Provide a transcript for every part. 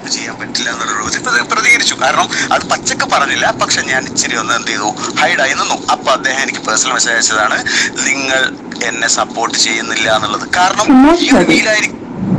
ചെയ്യാൻ പറ്റില്ല എന്നുള്ള രൂപത്തിൽ പ്രതി- പ്രതികരിച്ചു കാരണം അത് പച്ചക്ക് പറഞ്ഞില്ല പക്ഷെ ഞാൻ ഇച്ചിരി ഒന്ന് എന്ത് ചെയ്തു ഹൈഡായി നിന്നു അപ്പൊ അദ്ദേഹം എനിക്ക് പേഴ്സണൽ മെസ്സേജ് അയച്ചതാണ് നിങ്ങൾ എന്നെ സപ്പോർട്ട് ചെയ്യുന്നില്ല എന്നുള്ളത് കാരണം ഈ റീലായിരിക്കും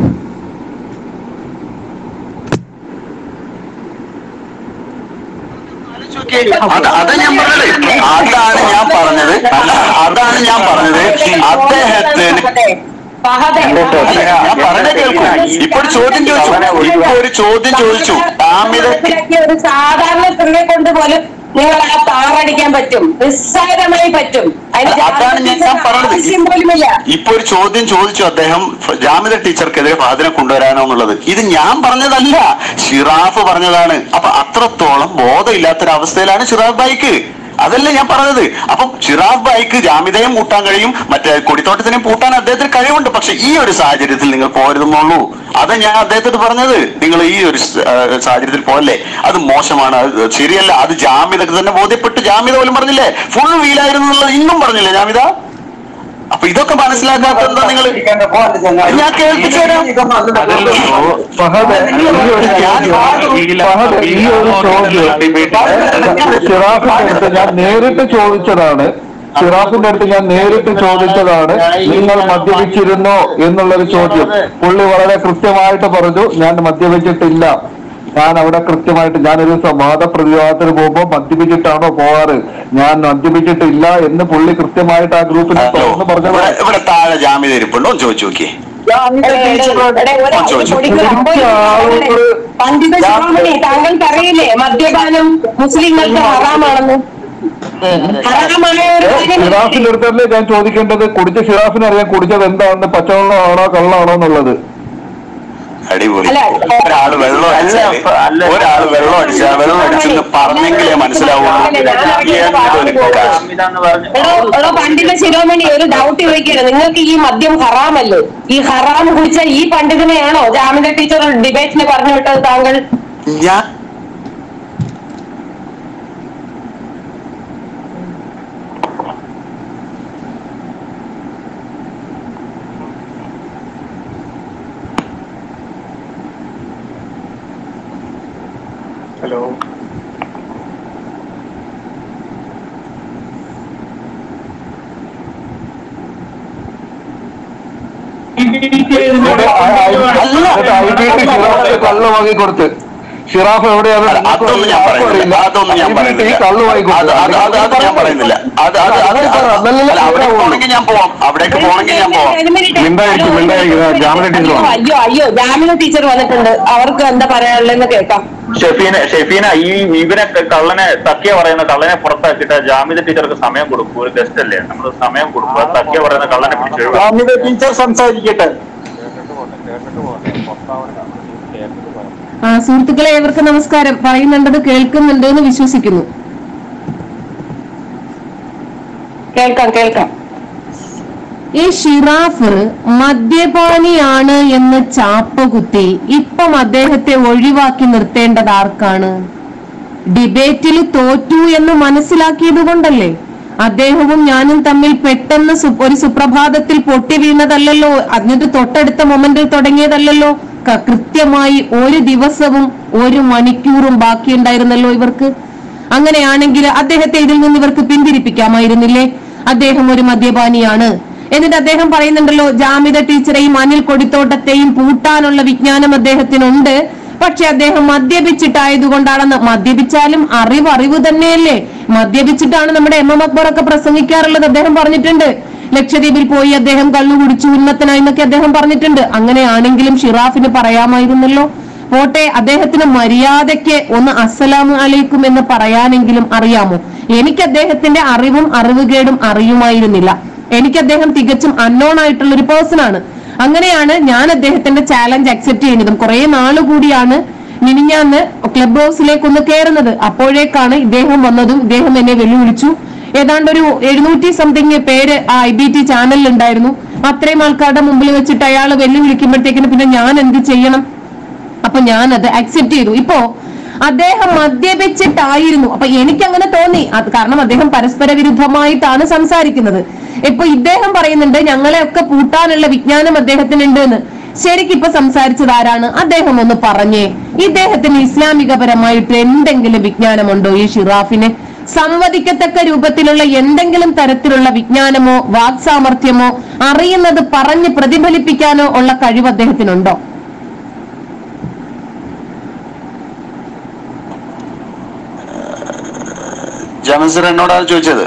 അത് അത് ഞാൻ പറഞ്ഞത് അതാണ് ഞാൻ പറഞ്ഞത് അല്ല, അതാണ് ഞാൻ പറഞ്ഞത് അദ്ദേഹത്തിന് ഫഹദേ, ഞാൻ പറഞ്ഞത് കേൾക്കൂ ഇപ്പൊ ഒരു ചോദ്യം ചോദിച്ചു ഇപ്പൊ ഒരു ചോദ്യം ചോദിച്ചു ആമിതക്ക് ഇതിലൊക്കെ ഒരു സാധാരണ സ്ത്രീയെ കൊണ്ട് പോലും നിങ്ങൾ ആ താറടിക്കാൻ പറ്റും നിസ്സാരമായി പറ്റും അതിന് അതാണ് ഞാൻ ഞാൻ പറഞ്ഞത് ആവശ്യം പോലുമില്ല ഇപ്പൊ ഒരു ചോദ്യം ചോദിച്ചു അദ്ദേഹം ജാമിത ടീച്ചർക്കെതിരെ ഫാദിനെ കൊണ്ടുവരാനോ എന്നുള്ളത് ഇത് ഞാൻ പറഞ്ഞതല്ല ഷിറാഫ് പറഞ്ഞതാണ് അപ്പൊ അത്രത്തോളം ബോധമില്ലാത്തൊരവസ്ഥയിലാണ് ഷിറാഫ് ബൈക്ക് അതല്ലേ ഞാൻ പറഞ്ഞത് അപ്പം ഷിറാഫ് ബൈക്ക് ജാമിതയും പൂട്ടാൻ കഴിയും മറ്റേ കൊടിത്തോട്ടത്തിനെയും പൂട്ടാൻ അദ്ദേഹത്തിന് കഴിവുണ്ട് പക്ഷെ ഈ ഒരു സാഹചര്യത്തിൽ നിങ്ങൾ പോരുതെന്നുള്ളൂ അത് ഞാൻ അദ്ദേഹത്തോട് പറഞ്ഞത് നിങ്ങൾ ഈ ഒരു സ- ആ, സാഹചര്യത്തിൽ പോയല്ലേ അത് മോശമാണ് അത് ശരിയല്ല അത് ജാമ്യതക്ക് തന്നെ ബോധ്യപ്പെട്ട് ജാമ്യത പോലും പറഞ്ഞില്ലേ ഫുൾ വീലായിരുന്നു എന്നുള്ളത് ഇന്നും പറഞ്ഞില്ലേ ജാമ്യത അപ്പൊ ഇതൊക്കെ മനസ്സിലാക്കാത്ത എന്താ നിങ്ങൾ ഞാൻ കേൾപ്പിച്ചു തരാം ഫഹദ് ഈ ഒരു ചോദ്യം ഫഹദ് ഈ ഒരു ചോദ്യം ഷിറാഫിന്റെ അടുത്ത് ഞാൻ നേരിട്ട് ചോദിച്ചതാണ് ഷിറാഫിന്റെ അടുത്ത് ഞാൻ നേരിട്ട് ചോദിച്ചതാണ് നിങ്ങൾ മദ്യപിച്ചിരുന്നോ എന്നുള്ളൊരു ചോദ്യം പുള്ളി വളരെ കൃത്യമായിട്ട് പറഞ്ഞു ഞാൻ മദ്യപിച്ചിട്ടില്ല ഞാൻ അവിടെ കൃത്യമായിട്ട് ഞാനൊരു ദിവസം വാദപ്രതിവാദത്തിന് പോകുമ്പോൾ മദ്യപിച്ചിട്ടാണോ പോവാറ് ഞാൻ മദ്യപിച്ചിട്ടില്ല എന്ന് പുള്ളി കൃത്യമായിട്ട് ആ ഗ്രൂപ്പിന് തുറന്ന് ഇവിടെ പറഞ്ഞതാണ് ഇവിടെ താഴെ ജാമ്യത ഇരിപ്പുണ്ടോ എന്ന് ചോദിച്ചു നോക്കിയേ പണ്ഡിത ശിരോമണി താങ്കൾക്ക് അറിയില്ലേ മദ്യപാനം മുസ്ലിങ്ങൾക്ക് ഹറാമാണെന്ന് ഹറാമായ ഒരു കാര്യം ഷിറാഫിന്റെ അടുത്തല്ലേ ഞാൻ ചോദിക്കേണ്ടത് കുടിച്ച ഷിറാഫിന് അറിയാം കുടിച്ചത് എന്താണെന്ന് പച്ചവെള്ളമാണോ കള്ളാണോ എന്നുള്ളത് അടിപൊളി അല്ല, ഒരാള് വെള്ളം അടിച്ചാല് ഒരാള് വെള്ളം അടിച്ചാൽ വെള്ളം അടിച്ചെന്ന് പറഞ്ഞെങ്കിലേ മനസ്സിലാവുള്ളൂ എന്തൊരു കാശ്. എടോ എടോ പണ്ഡിത ശിരോമണി ഒരു ഡൗട്ട് ചോദിക്കുകയാണ് നിങ്ങൾക്ക് ഈ മദ്യം ഹറാമല്ലേ ഈ ഹറാം കുടിച്ച ഈ പണ്ഡിതനെയാണോ ജാമിന ടീച്ചർ ഡിബേറ്റിന് പറഞ്ഞു വിട്ടത് താങ്കൾ ഞാൻ ഹലോ എന്നിട്ട് ഐ ബി ടി ഷിറാഫ് കള്ള് വാങ്ങി കൊടുത്ത് ഷിറാഫ് എവിടെയാണ് അല്ല, അതൊന്നും ഞാൻ പറയുന്നില്ല അതൊന്നും ഞാൻ പറയുന്നില്ല കള്ള് വാങ്ങി അത് അത് അത് അത് ഞാൻ പറയുന്നില്ല അത് അത് അത് അത് അല്ല, അവിടേക്ക് പോണെങ്കിൽ ഞാൻ പോവാം അവിടേക്ക് പോണെങ്കിൽ ഞാൻ പോവാം മിണ്ടായിരിക്കും, മിണ്ടായിരിക്കും. ജാമിന ടീച്ചർ വന്നു. അയ്യോ അയ്യോ ജാമിന ടീച്ചർ വന്നിട്ടുണ്ട് അവർക്ക് എന്താ പറയാനുള്ളതെന്ന് കേൾക്കാം ഷെഫീന ഷെഫീന ഈ ഇവനെ കള്ളനെ തക്കിയ പറയുന്ന കള്ളനെ പുറത്താക്കിയിട്ട് ജാമിദ ടീച്ചർക്ക് സമയം കൊടുക്കും ഒരു ഗസ്റ്റ് അല്ലേ നമ്മൾ സമയം കൊടുക്കുക തക്കിയ പറയുന്ന കള്ളനെ പിടിച്ചു ജാമിദ ടീച്ചർ സംസാരിക്കട്ടെ ആ സുഹൃത്തുക്കളെ ഏവർക്ക് നമസ്കാരം പറയുന്നുണ്ടത് കേൾക്കുന്നുണ്ട് എന്ന് വിശ്വസിക്കുന്നു കേൾക്കാം കേൾക്കാം ഈ ഷിറാഫ് മദ്യപാനിയാണ് എന്ന് ചാപ്പ കുത്തി ഇപ്പം അദ്ദേഹത്തെ ഒഴിവാക്കി നിർത്തേണ്ടത് ആർക്കാണ് ഡിബേറ്റിൽ തോറ്റു എന്ന് മനസ്സിലാക്കിയത് കൊണ്ടല്ലേ അദ്ദേഹവും ഞാനും തമ്മിൽ പെട്ടെന്ന് സു- ഒരു സുപ്രഭാതത്തിൽ പൊട്ടി വീണതല്ലല്ലോ എന്നിട്ട് തൊട്ടടുത്ത മൊമെന്റിൽ തുടങ്ങിയതല്ലല്ലോ ക- കൃത്യമായി ഒരു ദിവസവും ഒരു മണിക്കൂറും ബാക്കിയുണ്ടായിരുന്നല്ലോ ഇവർക്ക് അങ്ങനെയാണെങ്കിൽ അദ്ദേഹത്തെ ഇതിൽ നിന്ന് ഇവർക്ക് പിന്തിരിപ്പിക്കാമായിരുന്നില്ലേ അദ്ദേഹം ഒരു മദ്യപാനിയാണ് എന്നിട്ട് അദ്ദേഹം പറയുന്നുണ്ടല്ലോ ജാമിത ടീച്ചറെയും അനിൽ കൊടിത്തോട്ടത്തെയും പൂട്ടാനുള്ള വിജ്ഞാനം അദ്ദേഹത്തിനുണ്ട് പക്ഷെ അദ്ദേഹം മദ്യപിച്ചിട്ടായതുകൊണ്ടാണെന്ന് മദ്യപിച്ചാലും അറിവ് അറിവ് തന്നെയല്ലേ മദ്യപിച്ചിട്ടാണ് നമ്മുടെ എം എം അക്ബർ ഒക്കെ പ്രസംഗിക്കാറുള്ളത് അദ്ദേഹം പറഞ്ഞിട്ടുണ്ട് ലക്ഷദ്വീപിൽ പോയി അദ്ദേഹം കള്ളു കുടിച്ചു ഉന്നതനായി എന്നൊക്കെ അദ്ദേഹം പറഞ്ഞിട്ടുണ്ട് അങ്ങനെയാണെങ്കിലും ഷിറാഫിന് പറയാമായിരുന്നല്ലോ പോട്ടെ അദ്ദേഹത്തിന് മര്യാദയ്ക്ക് ഒന്ന് അസ്സലാമു അലൈക്കും എന്ന് പറയാനെങ്കിലും അറിയാമോ എനിക്ക് അദ്ദേഹത്തിന്റെ അറിവും അറിവുകേടും അറിയുമായിരുന്നില്ല എനിക്ക് അദ്ദേഹം തികച്ചും അൺനോൺ ആയിട്ടുള്ള ഒരു പേഴ്സൺ ആണ് അങ്ങനെയാണ് ഞാൻ അദ്ദേഹത്തിന്റെ ചാലഞ്ച് അക്സെപ്റ്റ് ചെയ്യുന്നതും കുറെ നാള് കൂടിയാണ് മിനിഞ്ഞാന്ന് ക്ലബ് ഹൗസിലേക്ക് ഒന്ന് കയറുന്നത് അപ്പോഴേക്കാണ് ഇദ്ദേഹം വന്നതും ഇദ്ദേഹം എന്നെ വെല്ലുവിളിച്ചു ഏതാണ്ട് ഒരു എഴുന്നൂറ്റി സംതിങ് പേര് ആ ഐ ബി ടി ചാനലിൽ ഉണ്ടായിരുന്നു അത്രയും ആൾക്കാരുടെ മുമ്പിൽ വെച്ചിട്ട് അയാൾ വെല്ലുവിളിക്കുമ്പോഴത്തേക്കിന് പിന്നെ ഞാൻ എന്ത് ചെയ്യണം അപ്പൊ ഞാൻ അത് അക്സെപ്റ്റ് ചെയ്തു ഇപ്പോ അദ്ദേഹം മദ്യപിച്ചിട്ടായിരുന്നു അപ്പൊ എനിക്ക് അങ്ങനെ തോന്നി അത് കാരണം അദ്ദേഹം പരസ്പര വിരുദ്ധമായിട്ടാണ് സംസാരിക്കുന്നത് ഇപ്പൊ ഇദ്ദേഹം പറയുന്നുണ്ട് ഞങ്ങളെ ഒക്കെ പൂട്ടാനുള്ള വിജ്ഞാനം അദ്ദേഹത്തിനുണ്ട് എന്ന് ശരിക്കും ഇപ്പൊ സംസാരിച്ചത് ആരാണ് അദ്ദേഹം ഒന്ന് പറഞ്ഞേ ഇദ്ദേഹത്തിന് ഇസ്ലാമികപരമായിട്ട് എന്തെങ്കിലും വിജ്ഞാനമുണ്ടോ ഈ ഷിറാഫിന് സംവദിക്കത്തക്ക രൂപത്തിലുള്ള എന്തെങ്കിലും തരത്തിലുള്ള വിജ്ഞാനമോ വാക്സാമർഥ്യമോ അറിയുന്നത് പറഞ്ഞ് പ്രതിഫലിപ്പിക്കാനോ ഉള്ള കഴിവ് അദ്ദേഹത്തിനുണ്ടോ ജമൻസർ എന്നോടാണ് ചോദിച്ചത്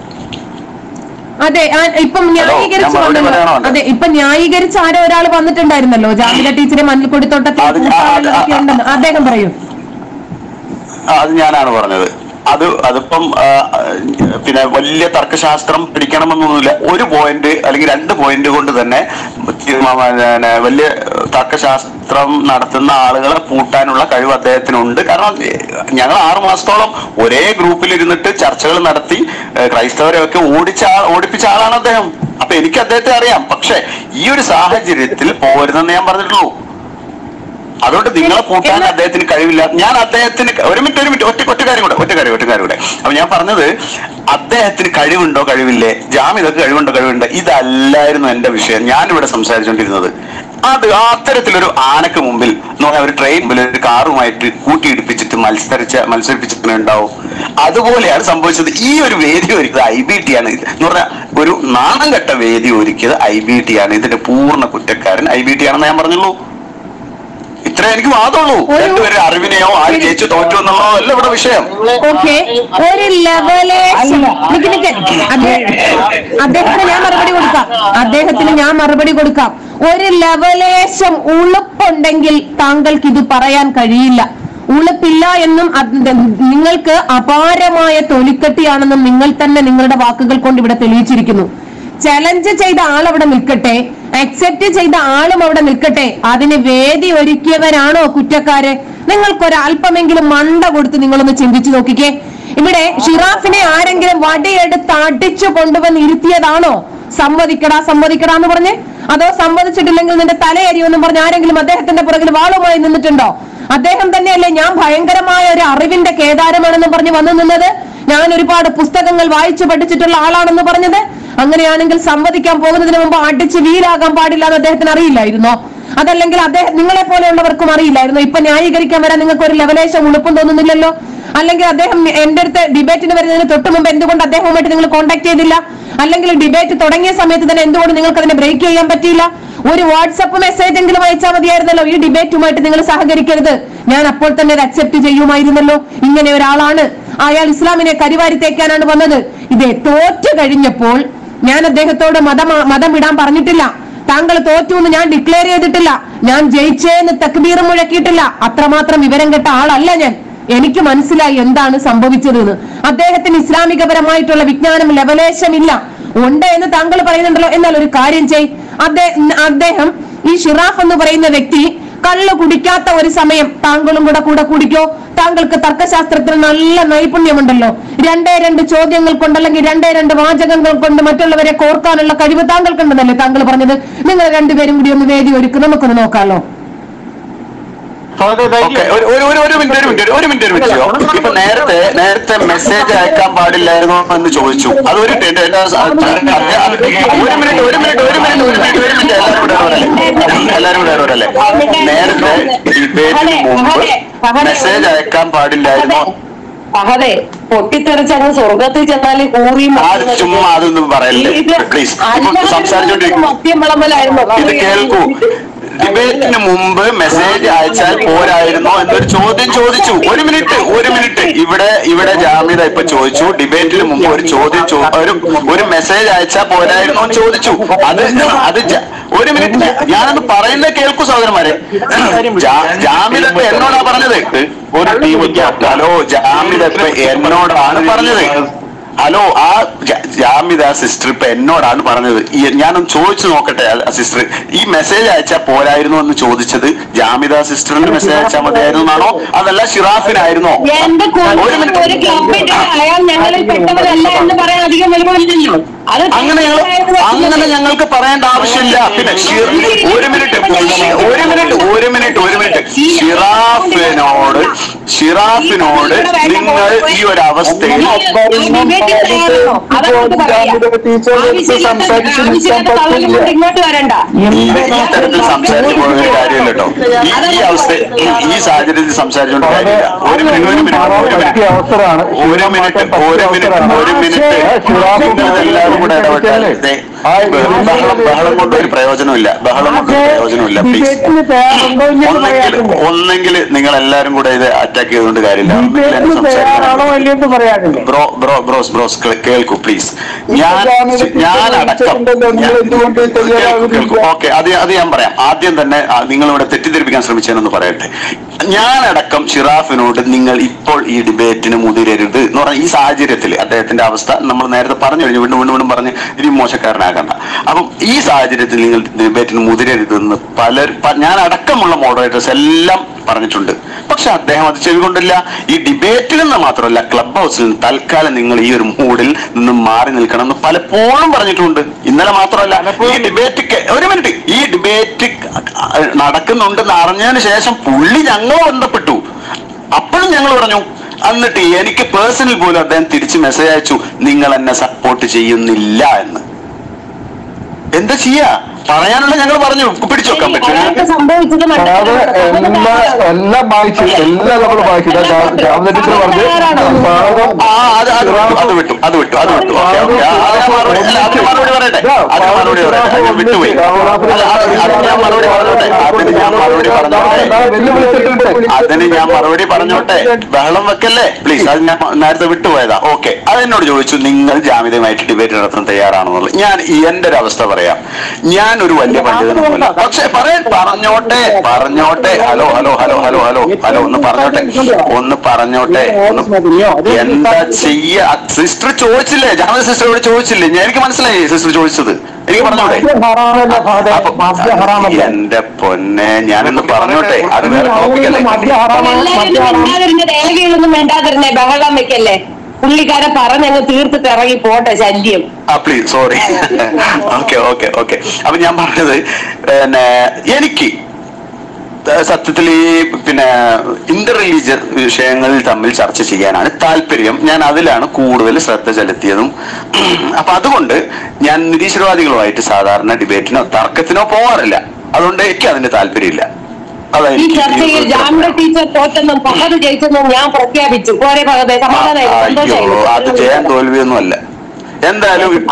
അതെ ആ, ഇപ്പം ഹലോ, ന്യായീകരിച്ച് ഞാൻ മറുപടി വന്നല്ലോ പറയാണോ? അതെ ഇപ്പൊ ന്യായീകരിച്ച് ആരോ ഒരാൾ വന്നിട്ടുണ്ടായിരുന്നല്ലോ ജാമില ടീച്ചറെ മഞ്ഞൾക്കൊടിത്തോട്ടത്തിൽ അത് ഞാൻ- കൂട്ടാളികളൊക്കെ ഉണ്ടെന്ന് അദ്ദേഹം പറയൂ ആ, അത് ഞാനാണ് പറഞ്ഞത് അത് അതിപ്പം ആ, പിന്നെ വലിയ തർക്കശാസ്ത്രം പിടിക്കണമെന്നൊന്നുമില്ല ഒരു പോയിന്റ് അല്ലെങ്കിൽ രണ്ട് പോയിന്റ് കൊണ്ട് തന്നെ തീരുമാ- പിന്നെ വലിയ തർക്കശാസ്ത്രം നടത്തുന്ന ആളുകളെ പൂട്ടാനുള്ള കഴിവ് അദ്ദേഹത്തിനുണ്ട് കാരണം ഞങ്ങൾ ആറു മാസത്തോളം ഒരേ ഗ്രൂപ്പിൽ ഇരുന്നിട്ട് ചർച്ചകൾ നടത്തി ഏ, ക്രൈസ്തവരെയൊക്കെ ഓടിച്ച ആൾ ഓടിപ്പിച്ച ആളാണ് അദ്ദേഹം അപ്പൊ എനിക്ക് അദ്ദേഹത്തെ അറിയാം പക്ഷെ ഈ ഒരു സാഹചര്യത്തിൽ പോരുന്നെന്ന് ഞാൻ പറഞ്ഞിട്ടുള്ളൂ അതുകൊണ്ട് നിങ്ങളെ കൂട്ടാൻ എന്നാ- അദ്ദേഹത്തിന് കഴിവില്ല ഞാൻ അദ്ദേഹത്തിന് ഒരു മിനിറ്റ് ഒരു മിനിറ്റ് ഒറ്റ ഒറ്റ കാര്യം കൂടെ ഒറ്റ കാര്യം ഒറ്റ കാര്യം കൂടെ അപ്പൊ ഞാൻ പറഞ്ഞത് അദ്ദേഹത്തിന് കഴിവുണ്ടോ കഴിവില്ലേ ജാമ്യതക്ക് കഴിവുണ്ടോ കഴിവുണ്ടോ ഇതല്ലായിരുന്നു എന്റെ വിഷയം ഞാൻ ഇവിടെ സംസാരിച്ചുകൊണ്ടിരുന്നത് അത് ആ അത്തരത്തിലൊരു ആനക്ക് മുമ്പിൽ എന്ന് പറഞ്ഞാൽ ഒരു ട്രെയിൻ മുമ്പിൽ ഒരു കാറുമായിട്ട് കൂട്ടിയിടിപ്പിച്ചിട്ട് മത്സരിച്ച മത്സരിപ്പിച്ചിട്ട് ഉണ്ടാവും അതുപോലെയാണ് സംഭവിച്ചത് ഈ ഒരു വേദി ഒരുക്കിയത് ഐ ബി ടി ആണ് ഇത്. എന്ന് പറഞ്ഞാൽ ഒരു നാണം കെട്ട വേദി ഒരുക്കിയത് ഐ ബി ടി ആണ് ഇതിന്റെ പൂർണ്ണ കുറ്റക്കാരൻ ഐ ബി ടി ആണെന്ന് ഞാൻ പറഞ്ഞുള്ളൂ ഇത്ര എനിക്ക് വാദമുള്ളൂ ഒരു- രണ്ടുപേരുടെ അറിവിനെയോ ആര് ജയിച്ചു തോറ്റു എന്നുള്ളതോ അല്ല ഇവിടെ വിഷയം ഓക്കെ ഒരു ലെവലേശം നിക്ക് നിക്ക് അദ്ദേഹ- അദ്ദേഹത്തിന് ഞാൻ മറുപടി കൊടുക്കാം അദ്ദേഹത്തിന് ഞാൻ മറുപടി കൊടുക്കാം ഒരു ലെവലേശം ഉളുപ്പുണ്ടെങ്കിൽ താങ്കൾക്ക് ഇത് പറയാൻ കഴിയില്ല ഉളുപ്പില്ല എന്നും അത് നിങ്ങൾക്ക് അപാരമായ തൊലിക്കട്ടിയാണെന്നും നിങ്ങൾ തന്നെ നിങ്ങളുടെ വാക്കുകൾ കൊണ്ട് ഇവിടെ തെളിയിച്ചിരിക്കുന്നു ചലഞ്ച് ചെയ്ത ആൾ അവിടെ നിൽക്കട്ടെ അക്സെപ്റ്റ് ചെയ്ത ആളും അവിടെ നിൽക്കട്ടെ അതിന് വേദി ഒരുക്കിയവരാണോ കുറ്റക്കാര് നിങ്ങൾക്കൊരല്പമെങ്കിലും മണ്ട കൊടുത്ത് നിങ്ങളൊന്ന് ചിന്തിച്ചു നോക്കിക്കേ ഇവിടെ ഷിറാഫിനെ ആരെങ്കിലും വടിയെടുത്ത് അടിച്ചു കൊണ്ടുവന്ന് ഇരുത്തിയതാണോ സമ്മതിക്കടാ സമ്മതിക്കടാ എന്ന് പറഞ്ഞ് അതോ സമ്മതിച്ചിട്ടില്ലെങ്കിൽ നിന്റെ തലയരിയൊന്നും പറഞ്ഞ് ആരെങ്കിലും അദ്ദേഹത്തിന്റെ പുറകിൽ വാളുമായി നിന്നിട്ടുണ്ടോ അദ്ദേഹം തന്നെയല്ലേ ഞാൻ ഭയങ്കരമായ ഒരു അറിവിന്റെ കേദാരമാണെന്ന് പറഞ്ഞ് വന്നു നിന്നത് ഞാൻ ഒരുപാട് പുസ്തകങ്ങൾ വായിച്ചു പഠിച്ചിട്ടുള്ള ആളാണെന്ന് പറഞ്ഞത് അങ്ങനെയാണെങ്കിൽ സംവദിക്കാൻ പോകുന്നതിന് മുമ്പ് അടിച്ച് വീലാകാൻ പാടില്ല എന്ന് അദ്ദേഹത്തിന് അറിയില്ലായിരുന്നോ അതല്ലെങ്കിൽ അദ്ദേഹം നിങ്ങളെ പോലെയുള്ളവർക്കും അറിയില്ലായിരുന്നു ഇപ്പൊ ന്യായീകരിക്കാൻ വരാൻ നിങ്ങൾക്ക് ഒരു ലെവലേശം ഉളുപ്പും തോന്നുന്നില്ലല്ലോ അല്ലെങ്കിൽ അദ്ദേഹം എന്റെ അടുത്ത് ഡിബേറ്റിന് വരുന്നതിന് തൊട്ട് മുമ്പ് എന്തുകൊണ്ട് അദ്ദേഹവുമായിട്ട് നിങ്ങൾ കോൺടാക്ട് ചെയ്തില്ല അല്ലെങ്കിൽ ഡിബേറ്റ് തുടങ്ങിയ സമയത്ത് തന്നെ എന്തുകൊണ്ട് നിങ്ങൾക്ക് അതിനെ ബ്രേക്ക് ചെയ്യാൻ പറ്റിയില്ല ഒരു വാട്സപ്പ് മെസ്സേജ് എങ്കിലും അയച്ചാൽ മതിയായിരുന്നല്ലോ ഈ ഡിബേറ്റുമായിട്ട് നിങ്ങൾ സഹകരിക്കരുത് ഞാൻ അപ്പോൾ തന്നെ അത് അക്സെപ്റ്റ് ചെയ്യുമായിരുന്നല്ലോ ഇങ്ങനെ ഒരാളാണ് അയാൾ ഇസ്ലാമിനെ കരിവാരി തേക്കാനാണ് വന്നത് ഇതേ തോറ്റു കഴിഞ്ഞപ്പോൾ ഞാൻ അദ്ദേഹത്തോട് മതം മതം വിടാൻ പറഞ്ഞിട്ടില്ല താങ്കൾ തോറ്റു എന്ന് ഞാൻ ഡിക്ലെയർ ചെയ്തിട്ടില്ല ഞാൻ ജയിച്ചേന്ന് തക്ബീർ മുഴക്കിയിട്ടില്ല അത്രമാത്രം വിവരം കെട്ട ആളല്ല ഞാൻ എനിക്ക് മനസ്സിലായി എന്താണ് സംഭവിച്ചത് എന്ന് അദ്ദേഹത്തിന് ഇസ്ലാമികപരമായിട്ടുള്ള വിജ്ഞാനം ലവലേശമില്ല ഉണ്ട് എന്ന് താങ്കൾ പറയുന്നുണ്ടല്ലോ എന്നാൽ ഒരു കാര്യം ചെയ് അദ്ദേഹം അദ്ദേഹം ഈ ഷിറാഫ് എന്ന് പറയുന്ന വ്യക്തി കള്ള് കുടിക്കാത്ത ഒരു സമയം താങ്കളും കൂടെ കൂടെ കുടിക്കോ താങ്കൾക്ക് തർക്കശാസ്ത്രത്തിൽ നല്ല നൈപുണ്യമുണ്ടല്ലോ രണ്ടേ രണ്ട് ചോദ്യങ്ങൾ കൊണ്ട് അല്ലെങ്കിൽ രണ്ടേ രണ്ട് വാചകങ്ങൾ കൊണ്ട് മറ്റുള്ളവരെ കോർക്കാനുള്ള കഴിവ് താങ്കൾക്കുണ്ടെന്നല്ലേ താങ്കൾ പറഞ്ഞത് നിങ്ങൾ രണ്ടുപേരും കൂടി ഒന്ന് വേദി ഒരുക്കും നമുക്കൊന്ന് നോക്കാമല്ലോ ഫഹദ് ഓക്കെ ധൈര്യം ഒരു ഒരു ഒരു ഒരു മിനിറ്റ് ഒരു മിനിറ്റ് ഒരു മിനിറ്റ് ഒരു മിനിറ്റ് ഇപ്പൊ നേരത്തെ നേരത്തെ മെസ്സേജ് അയക്കാൻ പാടില്ലായിരുന്നോ എന്ന് ചോദിച്ചു അത് ഒരു മിനിറ്റ് എന്റെ സ- ഒരു മിനിറ്റ് ഒരു മിനിറ്റ് ഒരു മിനിറ്റ് ഒരു മിനിറ്റ് ഒരു മിനിറ്റ് എല്ലാവരും കൂടെ ഇടപെടല്ലേ എല്ലാവരും കൂടെ ഇടപെടല്ലേ നേരത്തെ ഡിബേറ്റിന് മുമ്പ് മെസ്സേജ് അയക്കാൻ പാടില്ലായിരുന്നോ അതെ പൊട്ടിത്തെറിച്ച് അങ്ങ് സ്വർഗത്തിൽ ചെന്നാല് കൂറി ആ ചുമ്മാ അതൊന്നും പറയല്ലേ പ്ലീസ് ഇപ്പൊ സംസാരിച്ചോണ്ടിരിക്കും മദ്യം വിളമ്പലായിരുന്നു ഇത് കേൾക്കൂ ഡിബേറ്റിന് മുമ്പ് മെസ്സേജ് അയച്ചാൽ പോരായിരുന്നോ എന്നൊരു ചോദ്യം ചോദിച്ചു ഒരു മിനിറ്റ് ഒരു മിനിറ്റ് ഇവിടെ ഇവിടെ ജാമ്യത ഇപ്പൊ ചോദിച്ചു ഡിബേറ്റിന് മുമ്പ് ഒരു ചോദ്യം ചോ- ഒരു ഒരു മെസ്സേജ് അയച്ചാൽ പോരായിരുന്നോ എന്ന് ചോദിച്ചു അത് അത് ജ- ഒരു മിനിറ്റ് ഞാനത് പറയുന്നത് കേൾക്കൂ സഹോദരന്മാരെ ജാ- ജാമ്യത ഇപ്പൊ എന്നോടാ പറഞ്ഞത് ഒരു ടീം ഹലോ ജാമ്യത ഇപ്പൊ എന്നോടാണ് പറഞ്ഞത് ഹലോ ആ ജ- ജാമിദ സിസ്റ്റർ ഇപ്പൊ എന്നോടാണ് പറഞ്ഞത് ഈ ഞാനൊന്ന് ചോദിച്ചു നോക്കട്ടെ ആ സിസ്റ്റർ ഈ മെസ്സേജ് അയച്ചാൽ പോരായിരുന്നു എന്ന് ചോദിച്ചത് ജാമിദ സിസ്റ്ററിന് മെസ്സേജ് അയച്ചാൽ മതിയായിരുന്നു എന്നാണോ അതല്ല ഷിറാഫിനായിരുന്നോ എന്റെ ഒരു കുടുംബം മിനിറ്റ് ഒരു ക്ലബിന്റെ അയാൾ ഞങ്ങളിൽ പെട്ടവരല്ല എന്ന് പറയാൻ അധികം വരുമില്ലല്ലോ അത് അങ്ങനെ ഞങ്ങൾ അങ്ങനെ ഞങ്ങൾക്ക് പറയേണ്ട ആവശ്യമില്ല പിന്നെ ഷി- ഒരു മിനിറ്റ് ഒരു മിനിറ്റ് ഒരു മിനിറ്റ് ഒരു മിനിറ്റ് ഷിറാഫിനോട് ഷിറാഫിനോട് നിങ്ങൾ ഈ ഒരു അവസ്ഥയിൽ ഇങ്ങോട്ട് വരണ്ട ഈ ഈ തരത്തിൽ സംസാരിച്ചു പോകുന്ന ഒരു കാര്യമില്ല കേട്ടോ ഈ ഈ അവസ്ഥ ഈ- ഈ സാഹചര്യത്തിൽ സംസാരിച്ചുകൊണ്ട് കാര്യമില്ല ഒരു മിനിറ്റ് ഒരു മിനിറ്റ് ഒരു മിനിറ്റ് അവസരമാണ് ഒരു മിനിറ്റ് ഒരു മിനിറ്റ് ഒരു മിനിറ്റ് എല്ലാവരും കൂടെ ഇടപെട്ടാൽ ദേ, ബഹളം ബഹളം കൊണ്ട് ഒരു പ്രയോജനമില്ല ബഹളം കൊണ്ട് ഒരു പ്രയോജനമില്ല പ്ലീസ് ഒന്നെങ്കിൽ ഒന്നെങ്കിൽ നിങ്ങൾ എല്ലാവരും കൂടെ ഇത് അറ്റാക്ക് ചെയ്തുകൊണ്ട് കാര്യമില്ല ഒന്നെങ്കിൽ എന്നെ സംസാരിക്കാൻ ബ്രോ ബ്രോ ബ്രോസ് ബ്രോസ് കേ- കേൾക്കൂ പ്ലീസ് ഞാൻ ഞാൻ അടക്കം ഓക്കെ അത് അത് ഞാൻ പറയാം ആദ്യം തന്നെ ആ, നിങ്ങളിവിടെ തെറ്റിദ്ധരിപ്പിക്കാൻ ശ്രമിച്ചതെന്ന് പറയട്ടെ ഞാനടക്കം ഷിറാഫിനോട് നിങ്ങൾ ഇപ്പോൾ ഈ ഡിബേറ്റിന് മുതിരരുത് എന്ന് പറഞ്ഞാൽ ഈ സാഹചര്യത്തിൽ അദ്ദേഹത്തിന്റെ അവസ്ഥ നമ്മൾ നേരത്തെ പറഞ്ഞു കഴിഞ്ഞു വീണ്ടും വീണ്ടും വീണ്ടും പറഞ്ഞ് ഇനി മോശക്കാരനാക്കണ്ട അപ്പം ഈ സാഹചര്യത്തിൽ നിങ്ങൾ ഡിബേറ്റിന് മുതിരരുതെന്ന് പലർ പ- ഞാൻ അടക്കമുള്ള മോഡറേറ്റേഴ്സ് എല്ലാം പറഞ്ഞിട്ടുണ്ട് പക്ഷെ അദ്ദേഹം അത് ചെവികൊണ്ടില്ല ഈ ഡിബേറ്റിൽ നിന്ന് മാത്രമല്ല ക്ലബ് ഹൗസിൽ നിന്ന് തൽക്കാലം നിങ്ങൾ ഈ ഒരു മൂഡിൽ നിന്ന് മാറി നിൽക്കണം എന്ന് പലപ്പോഴും പറഞ്ഞിട്ടുണ്ട് ഇന്നലെ മാത്രമല്ല ഈ ഡിബേറ്റ് ഒരു മിനിറ്റ് ഈ ഡിബേറ്റ് നടക്കുന്നുണ്ടെന്ന് അറിഞ്ഞതിന് ശേഷം പുള്ളി ഞങ്ങൾ ബന്ധപ്പെട്ടു അപ്പോഴും ഞങ്ങൾ പറഞ്ഞു എന്നിട്ട് എനിക്ക് പേഴ്സണൽ പോലും അദ്ദേഹം തിരിച്ച് മെസ്സേജ് അയച്ചു നിങ്ങൾ എന്നെ സപ്പോർട്ട് ചെയ്യുന്നില്ല എന്ന് എന്താ ചെയ്യാ പറയാനുള്ള ഞങ്ങൾ പറഞ്ഞു പിടിച്ചു വെക്കാൻ പറ്റും അയാൾക്ക് സംഭവിച്ചത് അത് എല്ലാ എല്ലാം വായിച്ചു എല്ലാ നമ്മൾ വായിച്ചു ജാമത ടീച്ചർ പറഞ്ഞ് ഭാഗം ആ അത് അത് വിട്ടു അത് വിട്ടു അത് വിട്ടു അത് വിട്ടു ഓക്കെ ഓക്കെ അത് ഞാൻ മറുപടി അല്ല, അത് ഞാൻ മറുപടി പറയട്ടെ അത് ഞാൻ മറുപടി പറയട്ടെ അത് ഞാൻ വിട്ടുപോയി അല്ല, അത് അത് ഞാൻ മറുപടി പറഞ്ഞോട്ടെ അതിന് ഞാൻ മറുപടി പറഞ്ഞോട്ടെ വെല്ലുവിളിച്ചിട്ടുണ്ട് അതിന് ഞാൻ മറുപടി പറഞ്ഞോട്ടെ ബഹളം വെക്കല്ലേ പ്ലീസ് അത് ഞാൻ നേരത്തെ വിട്ടുപോയതാ ഓക്കെ അതെന്നോട് ചോദിച്ചു നിങ്ങൾ ജാമ്യതയുമായിട്ട് ഡിബേറ്റ് നടത്താൻ തയ്യാറാണെന്നുള്ളത് ഞാൻ ഈ എന്റെ ഒരു അവസ്ഥ പറയാം ഞാൻ ഒരു വലിയ പണ്ഡിതനൊന്നുമല്ല പക്ഷെ പറയാൻ പറഞ്ഞോട്ടെ പറഞ്ഞോട്ടെ hello hello hello hello hello hello ഒന്ന് പറഞ്ഞോട്ടെ ഒന്ന് പറഞ്ഞോട്ടെ ഒന്ന് എന്താ ചെയ്യ സിസ്റ്റർ ചോദിച്ചില്ലേ ജാമ്യ സിസ്റ്ററോട് ചോദിച്ചില്ലേ ഞാൻ എനിക്ക് മനസ്സിലായി സിസ്റ്റർ ചോദിച്ചത് എനിക്ക് പറഞ്ഞോട്ടെ അപ്പൊ എന്റെ പൊന്നെ ഞാനൊന്ന് പറഞ്ഞോട്ടെ അത് വേറെ ടോപ്പിക്കല്ലേ എല്ലാവരും മിണ്ടാതിരുന്ന രേഖകളൊന്നും മിണ്ടാതിരുന്നേ ബഹളം വെക്കല്ലേ പുള്ളിക്കാരൻ പറഞ്ഞങ്ങ് തീർത്തിട്ട് ഇറങ്ങി പോട്ടെ ശല്യം ആ please sorry okay okay okay അപ്പൊ ഞാൻ പറഞ്ഞത് പിന്നെ എനിക്ക് സത്യത്തിൽ ഈ പിന്നെ ഇന്റർ റിലീജിയൻ വിഷയങ്ങൾ തമ്മിൽ ചർച്ച ചെയ്യാനാണ് താല്പര്യം ഞാൻ അതിലാണ് കൂടുതൽ ശ്രദ്ധ ചെലുത്തിയതും അപ്പൊ അതുകൊണ്ട് ഞാൻ നിരീശ്വരവാദികളുമായിട്ട് സാധാരണ ഡിബേറ്റിനോ തർക്കത്തിനോ പോവാറില്ല അതുകൊണ്ട് എനിക്ക് അതിന് താല്പര്യമില്ല ഈ അതായിരിക്കും ചർച്ചയിൽ ജാമ്യ ടീച്ചർ തോറ്റെന്നും പകത് ജയിച്ചെന്നും ഞാൻ പ്രഖ്യാപിച്ചു പോരെ പകതെ സമാധാനമായി അയ്യോ അത് ചെയ്യാൻ തോൽവിയൊന്നും അല്ല എന്തായാലും ഇപ്പൊ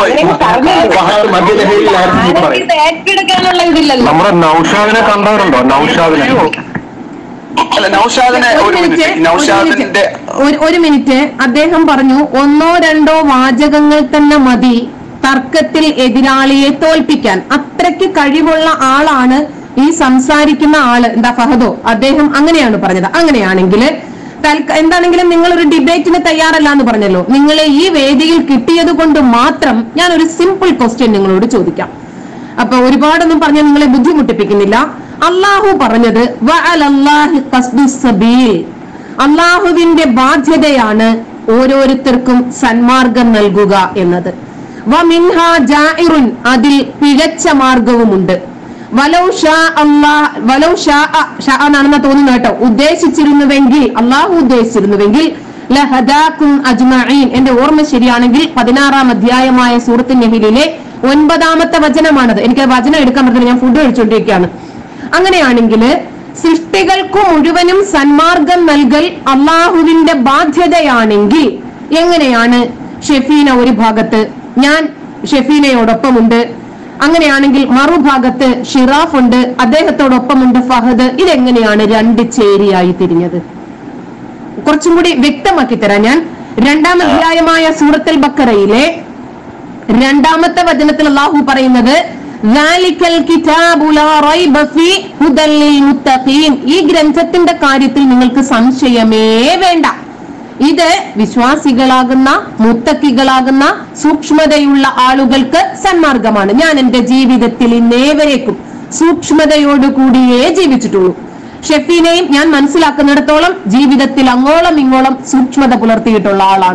ഇത് ഏറ്റെടുക്കാനുള്ള ഇതില്ലല്ലോ നമ്മുടെ നൗഷാദിനെ കണ്ടവരുണ്ടോ നൗഷാദിനെ അല്ല നൗഷാദിനെ ഒരു ഒരു മിനിറ്റ്, മിനിറ്റ് ഒരു നൗഷാദിന്റെ മിനിറ്റ്. ഒരു- ഒരു മിനിറ്റ് അദ്ദേഹം പറഞ്ഞു ഒന്നോ രണ്ടോ വാചകങ്ങൾ തന്നെ മതി തർക്കത്തിൽ എതിരാളിയെ തോൽപ്പിക്കാൻ അത്രയ്ക്ക് കഴിവുള്ള ആളാണ് ഈ സംസാരിക്കുന്ന ആള് എന്താ ഫഹദോ അദ്ദേഹം അങ്ങനെയാണ് പറഞ്ഞത് അങ്ങനെയാണെങ്കിൽ തൽക്ക- എന്താണെങ്കിലും നിങ്ങൾ ഒരു ഡിബേറ്റിന് തയ്യാറല്ല എന്ന് പറഞ്ഞല്ലോ നിങ്ങളെ ഈ വേദിയിൽ കിട്ടിയത് കൊണ്ട് മാത്രം ഞാൻ ഒരു സിമ്പിൾ ക്വസ്റ്റ്യൻ നിങ്ങളോട് ചോദിക്കാം അപ്പൊ ഒരുപാടൊന്നും പറഞ്ഞ് നിങ്ങളെ ബുദ്ധിമുട്ടിപ്പിക്കുന്നില്ല അള്ളാഹു പറഞ്ഞത് വഅലല്ലാഹി ഖസ്ദുസ് സബീൽ. അള്ളാഹുവിന്റെ ബാധ്യതയാണ് ഓരോരുത്തർക്കും സന്മാർഗം നൽകുക എന്നത് വമിൻഹ ജാഇറുൻ അതിൽ പിഴച്ച മാർഗവുമുണ്ട് വലൗ ഷാ അല്ലാഹ് വലൗ ഷാ ഷാ എന്നാണെന്ന് തോന്നുന്നു കേട്ടോ ഉദ്ദേശിച്ചിരുന്നുവെങ്കിൽ അള്ളാഹു ഉദ്ദേശിച്ചിരുന്നുവെങ്കിൽ ലഹദാക്കും അജ്മഈൻ എന്റെ ഓർമ്മ ശരിയാണെങ്കിൽ പതിനാറാം അധ്യായമായ സൂറത്ത് നെഹിലിലെ ഒൻപതാമത്തെ വചനമാണത് എനിക്ക് ആ വചനം എടുക്കാൻ പറ്റില്ല ഞാൻ ഫുഡ് കഴിച്ചുകൊണ്ടിരിക്കുകയാണ് അങ്ങനെയാണെങ്കിൽ സൃഷ്ടികൾക്കു മുഴുവനും സന്മാർഗം നൽകൽ അള്ളാഹുവിന്റെ ബാധ്യതയാണെങ്കിൽ എങ്ങനെയാണ് ഷെഫീന ഒരു ഭാഗത്ത് ഞാൻ ഷെഫീനയോടൊപ്പമുണ്ട് അങ്ങനെയാണെങ്കിൽ മറുഭാഗത്ത് ഷിറാഫ് ഉണ്ട് അദ്ദേഹത്തോടൊപ്പമുണ്ട് ഫഹദ് ഇതെങ്ങനെയാണ് രണ്ട് ചേരിയായി തിരിഞ്ഞത് കുറച്ചും കൂടി വ്യക്തമാക്കി തരാം ഞാൻ രണ്ടാം അധ്യായമായ സൂറത്തുൽ ബക്കറയിലെ രണ്ടാമത്തെ വചനത്തിൽ അള്ളാഹു പറയുന്നത് "ദാലിക്കൽ കിതാബു ലാ റൈബ ഫീ ഹുദൽ ലിൽ മുത്തഖീൻ." ഈ ഗ്രന്ഥത്തിന്റെ കാര്യത്തിൽ നിങ്ങൾക്ക് സംശയമേ വേണ്ട ഇത് വിശ്വാസികളാകുന്ന മുത്തക്കികളാകുന്ന സൂക്ഷ്മതയുള്ള ആളുകൾക്ക് സന്മാർഗമാണ് ഞാൻ എന്റെ ജീവിതത്തിൽ ഇന്നേവരേക്കും സൂക്ഷ്മതയോടുകൂടിയേ ജീവിച്ചിട്ടുള്ളൂ ഷെഫീനെയും ഞാൻ മനസ്സിലാക്കുന്നിടത്തോളം ജീവിതത്തിൽ അങ്ങോളം ഇങ്ങോളം സൂക്ഷ്മത പുലർത്തിയിട്ടുള്ള ആളാണ്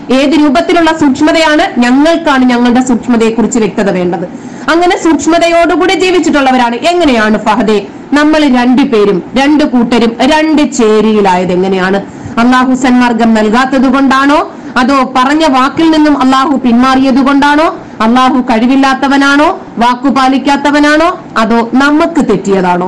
ഏത് രൂപത്തിലുള്ള സൂക്ഷ്മതയാണ് ഞങ്ങൾക്കാണ് ഞങ്ങളുടെ സൂക്ഷ്മതയെ കുറിച്ച് വ്യക്തത വേണ്ടത് അങ്ങനെ സൂക്ഷ്മതയോടുകൂടി ജീവിച്ചിട്ടുള്ളവരാണ് എങ്ങനെയാണ് ഫഹദെ നമ്മൾ രണ്ടുപേരും രണ്ട് കൂട്ടരും രണ്ട് ചേരിയിലായത് എങ്ങനെയാണ് അള്ളാഹു സന്മാർഗം നൽകാത്തത് കൊണ്ടാണോ അതോ പറഞ്ഞ വാക്കിൽ നിന്നും അള്ളാഹു പിന്മാറിയത് കൊണ്ടാണോ അള്ളാഹു കഴിവില്ലാത്തവനാണോ വാക്കു പാലിക്കാത്തവനാണോ അതോ നമുക്ക് തെറ്റിയതാണോ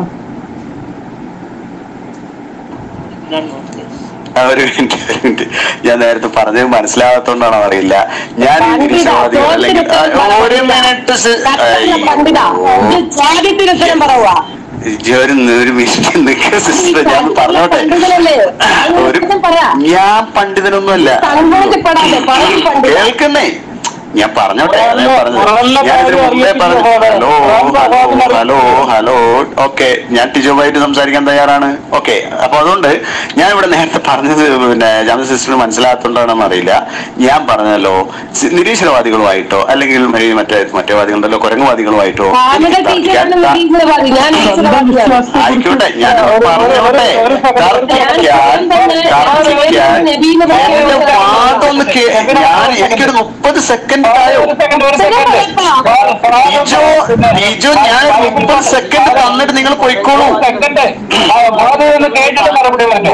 ആ, ഒരു മിനിറ്റ് ഒരു മിനിറ്റ് ഞാൻ നേരത്തെ പറഞ്ഞത് മനസ്സിലാകാത്തോണ്ടാണോ അറിയില്ല ഞാൻ ഈ നിരീശ്വരവാദികൾ അല്ലെങ്കിൽ ആ, ഒരു മിനിറ്റ് സി- പണ്ഡിത അയ്യോ. ചോദ്യത്തിന് ഉത്തരം പറയുക ഇജ്ജ് ഒരു ഒരു മിനിറ്റ് നിൽക്കുക സിസ്റ്റർ ഞാൻ പറഞ്ഞോട്ടെ പണ്ഡിതനല്ലേ ഒരു ഉത്തരം പറയാ ഞാൻ പണ്ഡിതനൊന്നുമല്ല സങ്കോചപ്പെടാതെ പറയും പണ്ഡിത കേൾക്കുന്നേ ഞാൻ പറഞ്ഞോട്ടെ ഞാൻ പറഞ്ഞത് ഉറല്ല ഞാനിതിന് കാര്യം മുമ്പേ പറഞ്ഞു അറിയിച്ചു ഹലോ പോകാതെ. ഹലോ ഹലോ ഹലോ ഓക്കെ ഞാൻ ടിജോബായിട്ട് സംസാരിക്കാൻ തയ്യാറാണ് ഓക്കെ അപ്പൊ അതുകൊണ്ട് ഞാൻ ഇവിടെ നേരത്തെ പറഞ്ഞത് പിന്നെ ജാമ്യ സിസ്റ്റർ മനസ്സിലാകത്തോണ്ടാണെന്ന് അറിയില്ല ഞാൻ പറഞ്ഞല്ലോ സി- നിരീശ്വരവാദികളുമായിട്ടോ അല്ലെങ്കിൽ ഈ മറ്റേ മറ്റേ വാദികളുണ്ടല്ലോ കുരങ്ങുവാദികളുമായിട്ടോ കാമിക എനിക്ക് ടീച്ചറാണ് തർക്കിക്കാൻ- നിരീശ്വരവാദി ഞാൻ നിരീശ്വരവാദിയാണ് ആയിക്കോട്ടെ ഞാൻ പറഞ്ഞോട്ടെ ഒരു second. തർക്കിക്കാൻ തർക്കിക്കാൻ എന്റെ വാദമൊന്ന് കേ ഞാൻ എനിക്കൊരു മുപ്പത് സെക്കൻഡ് ആയോ ഒരു സെക്കൻഡ് ഒരു സെക്കൻഡ് ഇജോ ഇജോ ഞാൻ മുപ്പത് സെക്കൻഡ് തന്നിട്ട് നിങ്ങൾ പോയിക്കോളൂ സെക്കൻഡ് ഒന്ന് കേട്ടിട്ട് മറുപടി പറഞ്ഞു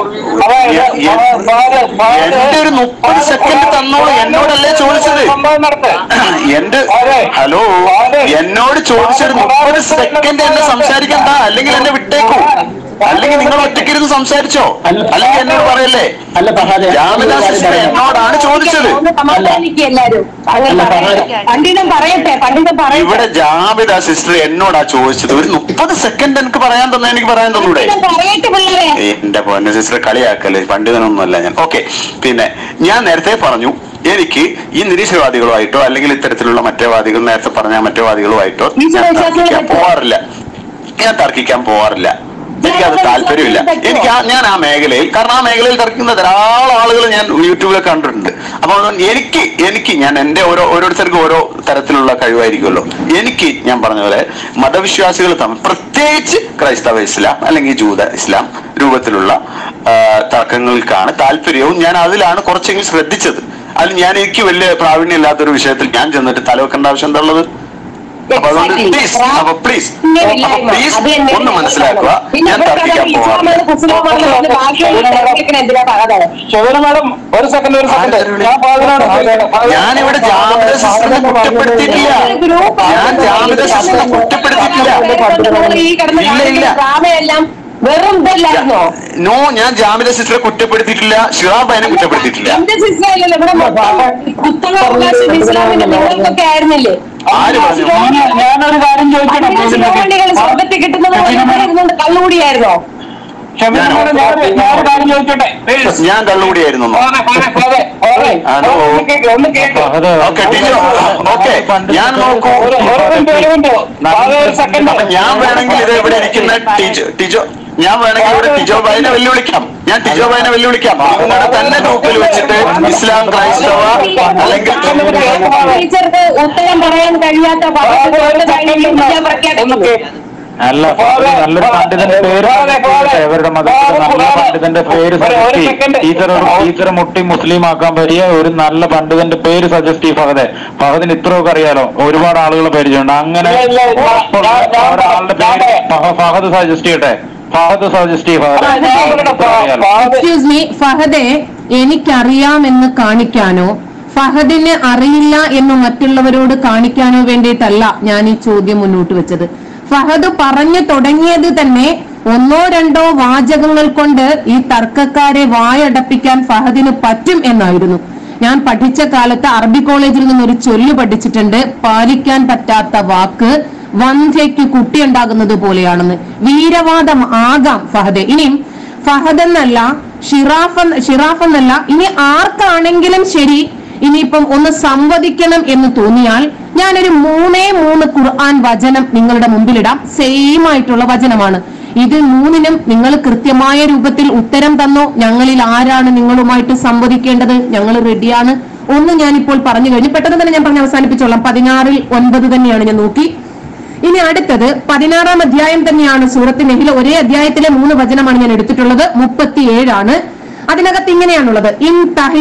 എന്റെ ഒരു മുപ്പത് സെക്കൻഡ് തന്നോളൂ എന്നോടല്ലേ ചോദിച്ചത് സംഭവം നടത്ത് എന്റെ ഹലോ എന്നോട് ചോദിച്ചൊരു മുപ്പത് സെക്കൻഡ് എന്നെ സംസാരിക്കണ്ട അല്ലെങ്കിൽ എന്നെ വിട്ടേക്കൂ അല്ലെങ്കിൽ നിങ്ങൾ ഒറ്റയ്ക്കിരുന്ന് സംസാരിച്ചോ അല്ലെങ്കിൽ എന്നോട് പറയല്ലേ അല്ല ഫഹാദെ ജാമിദ സിസ്റ്റർ എന്നോടാണ് ചോദിച്ചത് ഒന്ന് സമാധാനിക്കുക എല്ലാരും അങ്ങനെ പറയട്ടെ. പണ്ഡിതൻ പറയട്ടെ പണ്ഡിതൻ പറയട്ടെ ഇവിടെ ജാമിദ സിസ്റ്റർ എന്നോടാ ചോദിച്ചത് ഒരു മുപ്പത് സെക്കൻഡ് എനിക്ക് പറയാൻ തന്നെ എനിക്ക് പറയാൻ തന്നൂടെ പണ്ഡിതൻ പറയട്ടെ പിള്ളേരെ എന്റെ പൊന്ന സിസ്റ്റർ കളിയാക്കല്ലേ പണ്ഡിതനൊന്നുമല്ല ഞാൻ ഓക്കെ പിന്നെ ഞാൻ നേരത്തെ പറഞ്ഞു എനിക്ക് ഈ നിരീശ്വരവാദികളുമായിട്ടോ അല്ലെങ്കിൽ ഇത്തരത്തിലുള്ള മറ്റേ വാദികൾ നേരത്തെ പറഞ്ഞ മറ്റേ വാദികളുമായിട്ടോ ഞാൻ തർക്കിക്കാൻ പോവാറില്ല ഞാൻ തർക്കിക്കാൻ പോവാറില്ല എനിക്കത് താല്പര്യമില്ല എനിക്ക് ആ ഞാൻ ആ മേഖലയിൽ കാരണം ആ മേഖലയിൽ തർക്കുന്ന ധാരാളം ആളുകൾ ഞാൻ യൂട്യൂബിൽ കണ്ടിട്ടുണ്ട് അപ്പൊ അതുകൊണ്ട് എനിക്ക് എനിക്ക് ഞാൻ എന്റെ ഓരോ ഓരോരുത്തർക്കും ഓരോ തരത്തിലുള്ള കഴിവായിരിക്കുമല്ലോ എനിക്ക് ഞാൻ പറഞ്ഞ പോലെ മതവിശ്വാസികൾ തമ്മിൽ പ്രത്യേകിച്ച് ക്രൈസ്തവ ഇസ്ലാം അല്ലെങ്കിൽ ജൂത ഇസ്ലാം രൂപത്തിലുള്ള ആ, തർക്കങ്ങൾക്കാണ് താല്പര്യവും ഞാൻ അതിലാണ് കുറച്ചെങ്കിലും ശ്രദ്ധിച്ചത് അതിൽ ഞാൻ എനിക്ക് വലിയ പ്രാവീണ്യം ഇല്ലാത്തൊരു വിഷയത്തിൽ ഞാൻ ചെന്നിട്ട് തലവെക്കേണ്ട ആവശ്യം എന്താ ഉള്ളത് അപ്പൊ അതുകൊണ്ട് Exactly. പ്ലീസ് അപ്പൊ പ്ലീസ് പിന്നെ അപ്പൊ ഇല്ലായ്മ. പ്ലീസ് അത് തന്നെ ഒന്ന് മനസ്സിലാക്കുക പിന്നെ ഞാൻ ഇവിടെ തർക്കിക്കാൻ ഇസ്ലാമാണ്, പോവാറില്ല കുഫ്ലാമാണ് എന്ന് ഭാഷയിൽ തർക്കിക്കണ എന്തിനാ പറയാതെ ശിവന മാഡം ഒരു സെക്കൻഡ് ഒരു സെക്കൻഡ് ഞാൻ പാതിനാണ് ഞാനിവിടെ ജാമിദ സിസ്റ്ററിനെ കുറ്റപ്പെടുത്തിയിട്ടില്ല ഞാൻ ജാമിദ സിസ്റ്ററിനെ കുറ്റപ്പെടുത്തിയിട്ടില്ല ഈ കിടന്ന് ഇല്ല, ഇല്ല. കാണിക്കുന്ന ഡ്രാമയെല്ലാം വെറും ഇതല്ലായിരുന്നോ നോ ഞാൻ ജാമിദ സിസ്റ്ററെ കുറ്റപ്പെടുത്തിയിട്ടില്ല ഷിറാബായനെ കുറ്റപ്പെടുത്തിയിട്ടില്ല എന്റെ സിസ്റ്ററല്ലല്ലോ ഇവിടെ മൊത്തം പുസ്തക അവകാശം ഇസ്ലാമിന്റെ നിങ്ങൾക്കൊക്കെ ആയിരുന്നില്ലേ ആര് പറഞ്ഞു ഞാനൊരു കാര്യം അതിന്റെ ശിരോമണികൾ സ്വർഗത്തിൽ കിട്ടുന്നത് പോലെ ഇരുന്നുകൊണ്ട് കള്ളുകൂടിയായിരുന്നോ ക്ഷമിക്കണം മാഡം ഞാൻ ഞാനൊരു കാര്യം ചോദിച്ചോട്ടെ Please. ഞാൻ കള്ളുകൂടിയായിരുന്നു പോരെ, പോരെ, പോരെ, പോരെ. ഹലോ. ഒന്ന് കേക്ക്, ഒന്ന് കേക്ക്. ഓക്കെ ടീച്ചർ ഓക്കെ ഞാൻ നോക്കൂ ഒരു ഒരു മിനിറ്റ് ഒരു മിനിറ്റ് പാതെ ഒരു സെക്കൻഡ് അപ്പൊ ഞാൻ വേണമെങ്കിൽ ഇത് ഇവിടെ ഇരിക്കുന്ന ടീച്ചർ ടീച്ചർ ഞാൻ വേണമെങ്കിൽ ഇവിടെ ടിജോ ബായിനെ വെല്ലുവിളിക്കാം ഞാൻ ടിജോ ബായിനെ വെല്ലുവിളിക്കാം നിങ്ങളുടെ തന്നെ ഗ്രൂപ്പിൽ വെച്ചിട്ട് ഇസ്ലാം ക്രൈസ്തവ അല്ലെങ്കിൽ ടീച്ചർക്ക് ഉത്തരം പറയാൻ കഴിയാത്ത ഭാഗത്ത് ഒരു കഴിഞ്ഞ് സെക്കൻഡ് ഇന്ത്യ ഒന്ന് പ്രഖ്യാപിക്കുന്നു കേക്ക്. അല്ല പോരെ, നല്ലൊരു പണ്ഡിതന്റെ പേര് പോരെ, പോരെ. അവരുടെ മതത്തിലെ നല്ല പോരെ. പണ്ഡിതന്റെ പേര് ഒരു- ഒരു സജസ്റ്റ് second. ടീച്ചർ ഒരു ടീച്ചറെ മുട്ടി മുസ്ലിം ആക്കാൻ പറ്റിയ ഒരു നല്ല പണ്ഡിതന്റെ പേര് സജസ്റ്റ് ചെയ്യും ഫഹദെ ഫഹദിന് ഇത്രയൊക്കെ അറിയാലോ ഒരുപാട് ആളുകളെ പരിചയമുണ്ട് അങ്ങനെ ഇല്ല, ഇല്ല, ഇല്ല. ഞാൻ- ഞാൻ- ഒരാളുടെ പേര് ഞാൻ- ഫഹ- ഫഹദ് സജസ്റ്റ് ചെയ്യട്ടെ ഫഹദ് സജസ്റ്റ് ചെയ്യും ആ, ഞാൻ പറയട്ടെ, ഫഹദ് അറിയാലോ പാതെ. എക്സ്ക്യൂസ് മീ ഫഹദെ എനിക്കറിയാമെന്ന് കാണിക്കാനോ ഫഹദിന് അറിയില്ല എന്ന് മറ്റുള്ളവരോട് കാണിക്കാനോ വേണ്ടിയിട്ടല്ല ഞാൻ ഈ ചോദ്യം മുന്നോട്ട് വെച്ചത് ഫഹദ് പറഞ്ഞു തുടങ്ങിയത് തന്നെ ഒന്നോ രണ്ടോ വാചകങ്ങൾ കൊണ്ട് ഈ തർക്കക്കാരെ വായടപ്പിക്കാൻ ഫഹദിന് പറ്റും എന്നായിരുന്നു ഞാൻ പഠിച്ച കാലത്ത് അറബി കോളേജിൽ നിന്ന് ഒരു ചൊല്ല് പഠിച്ചിട്ടുണ്ട് പാലിക്കാൻ പറ്റാത്ത വാക്ക് വന്ധ്യയ്ക്ക് കുട്ടിയുണ്ടാകുന്നത് പോലെയാണെന്ന് വീരവാദം ആകാം ഫഹദെ ഇനിയും ഫഹദ് എന്നല്ല ഷിറാഫ് എന്ന- ഷിറാഫ് എന്നല്ല ഇനി ആർക്കാണെങ്കിലും ശരി ഇനിയിപ്പം ഒന്ന് സംവദിക്കണം എന്ന് തോന്നിയാൽ ഞാനൊരു മൂന്നേ മൂന്ന് ഖുർആൻ വചനം നിങ്ങളുടെ മുമ്പിലിടാം സെയിം ആയിട്ടുള്ള വചനമാണ് ഇത് മൂന്നിനും നിങ്ങൾ കൃത്യമായ രൂപത്തിൽ ഉത്തരം തന്നോ ഞങ്ങളിൽ ആരാണ് നിങ്ങളുമായിട്ട് സംവദിക്കേണ്ടത് ഞങ്ങൾ റെഡിയാണ് ഒന്ന് ഞാനിപ്പോൾ പറഞ്ഞു കഴിഞ്ഞു പെട്ടെന്ന് തന്നെ ഞാൻ പറഞ്ഞ് അവസാനിപ്പിച്ചോളാം പതിനാറിൽ ഒൻപത് തന്നെയാണ് ഞാൻ നോക്കി ഇനി അടുത്തത് പതിനാറാം അധ്യായം തന്നെയാണ് സൂറത്ത് നെഹിൽ ഒരേ അധ്യായത്തിലെ മൂന്ന് വചനമാണ് ഞാൻ എടുത്തിട്ടുള്ളത് മുപ്പത്തിയേഴാണ് അതിനകത്ത് ഇങ്ങനെയാണുള്ളത് ഇൻ തഹിരിസ്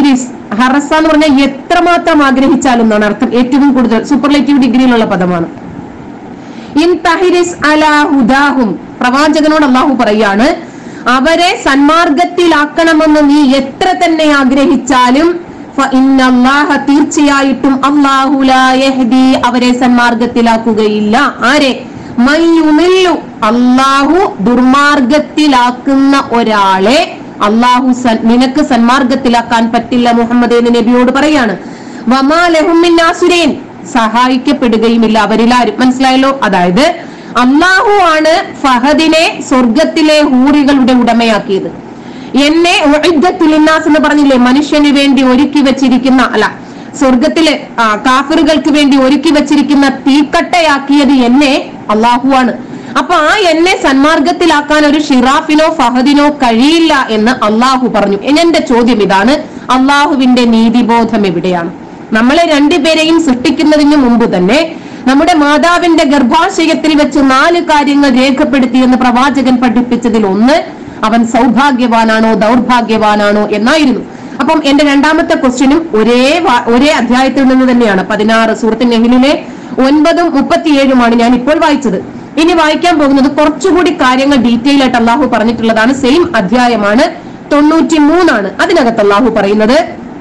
ഹറസ എന്ന് പറഞ്ഞാൽ എത്രമാത്രം ആഗ്രഹിച്ചാലും എന്നാണ് അർത്ഥം ഏറ്റവും കൂടുതൽ സൂപ്പർലേറ്റീവ് ഡിഗ്രിയിലുള്ള പദമാണ് ഇൻ തഹിരിസ് അലാ ഹുദാഹും പ്രവാചകനോട് അള്ളാഹു പറയാണ് അവരെ സന്മാർഗത്തിലാക്കണമെന്ന് നീ എത്ര തന്നെ ആഗ്രഹിച്ചാലും ഫ ഇന്നല്ലാഹ തീർച്ചയായിട്ടും അല്ലാഹു ലാ യഹ്ദി അവരെ സന്മാർഗത്തിലാക്കുകയില്ല ആരെ മയ്യുമില്ലു അള്ളാഹു ദുർമാർഗത്തിലാക്കുന്ന ഒരാളെ അള്ളാഹു സൻ- നിനക്ക് സന്മാർഗത്തിലാക്കാൻ പറ്റില്ല മുഹമ്മദ് എന്ന് നബിയോട് പറയാണ് വമാ ലഹും മിൻ നാസിരീൻ സഹായിക്കപ്പെടുകയുമില്ല അവരിലാരും മനസ്സിലായല്ലോ അതായത് അള്ളാഹു ആണ് ഫഹദിനെ സ്വർഗത്തിലെ ഹൂറികളുടെ ഉടമയാക്കിയത് എന്നെ ഉഇദ്ദത്തുൽ ലിന്നാസ് എന്ന് പറഞ്ഞില്ലേ മനുഷ്യന് വേണ്ടി ഒരുക്കി വെച്ചിരിക്കുന്ന അല്ല സ്വർഗത്തിലെ ആ, കാഫിറുകൾക്ക് വേണ്ടി ഒരുക്കി വെച്ചിരിക്കുന്ന തീക്കട്ടയാക്കിയത് എന്നെ അള്ളാഹുവാണ് അപ്പൊ ആ എന്നെ സന്മാർഗത്തിലാക്കാൻ ഒരു ഷിറാഫിനോ ഫഹദിനോ കഴിയില്ല എന്ന് അള്ളാഹു പറഞ്ഞു എന്റെ ചോദ്യം ഇതാണ് അള്ളാഹുവിന്റെ നീതിബോധം എവിടെയാണ് നമ്മളെ രണ്ടുപേരെയും സൃഷ്ടിക്കുന്നതിന് മുമ്പ് തന്നെ നമ്മുടെ മാതാവിന്റെ ഗർഭാശയത്തിൽ വെച്ച് നാല് കാര്യങ്ങൾ രേഖപ്പെടുത്തിയെന്ന് പ്രവാചകൻ പഠിപ്പിച്ചതിൽ ഒന്ന് അവൻ സൗഭാഗ്യവാനാണോ ദൗർഭാഗ്യവാനാണോ എന്നായിരുന്നു അപ്പം എന്റെ രണ്ടാമത്തെ ക്വസ്റ്റ്യനും ഒരേ വാ- ഒരേ അധ്യായത്തിൽ നിന്ന് തന്നെയാണ് പതിനാറ് സൂറത്ത് നെഹിലിലെ ഒൻപതും മുപ്പത്തിയേഴുമാണ് ഞാൻ ഇപ്പോൾ വായിച്ചത് ഇനി വായിക്കാൻ പോകുന്നത് കുറച്ചുകൂടി കാര്യങ്ങൾ ഡീറ്റെയിൽ ആയിട്ട് അള്ളാഹു പറഞ്ഞിട്ടുള്ളതാണ് സെയിം അധ്യായമാണ് തൊണ്ണൂറ്റി മൂന്നാണ് അതിനകത്ത് അള്ളാഹു പറയുന്നത്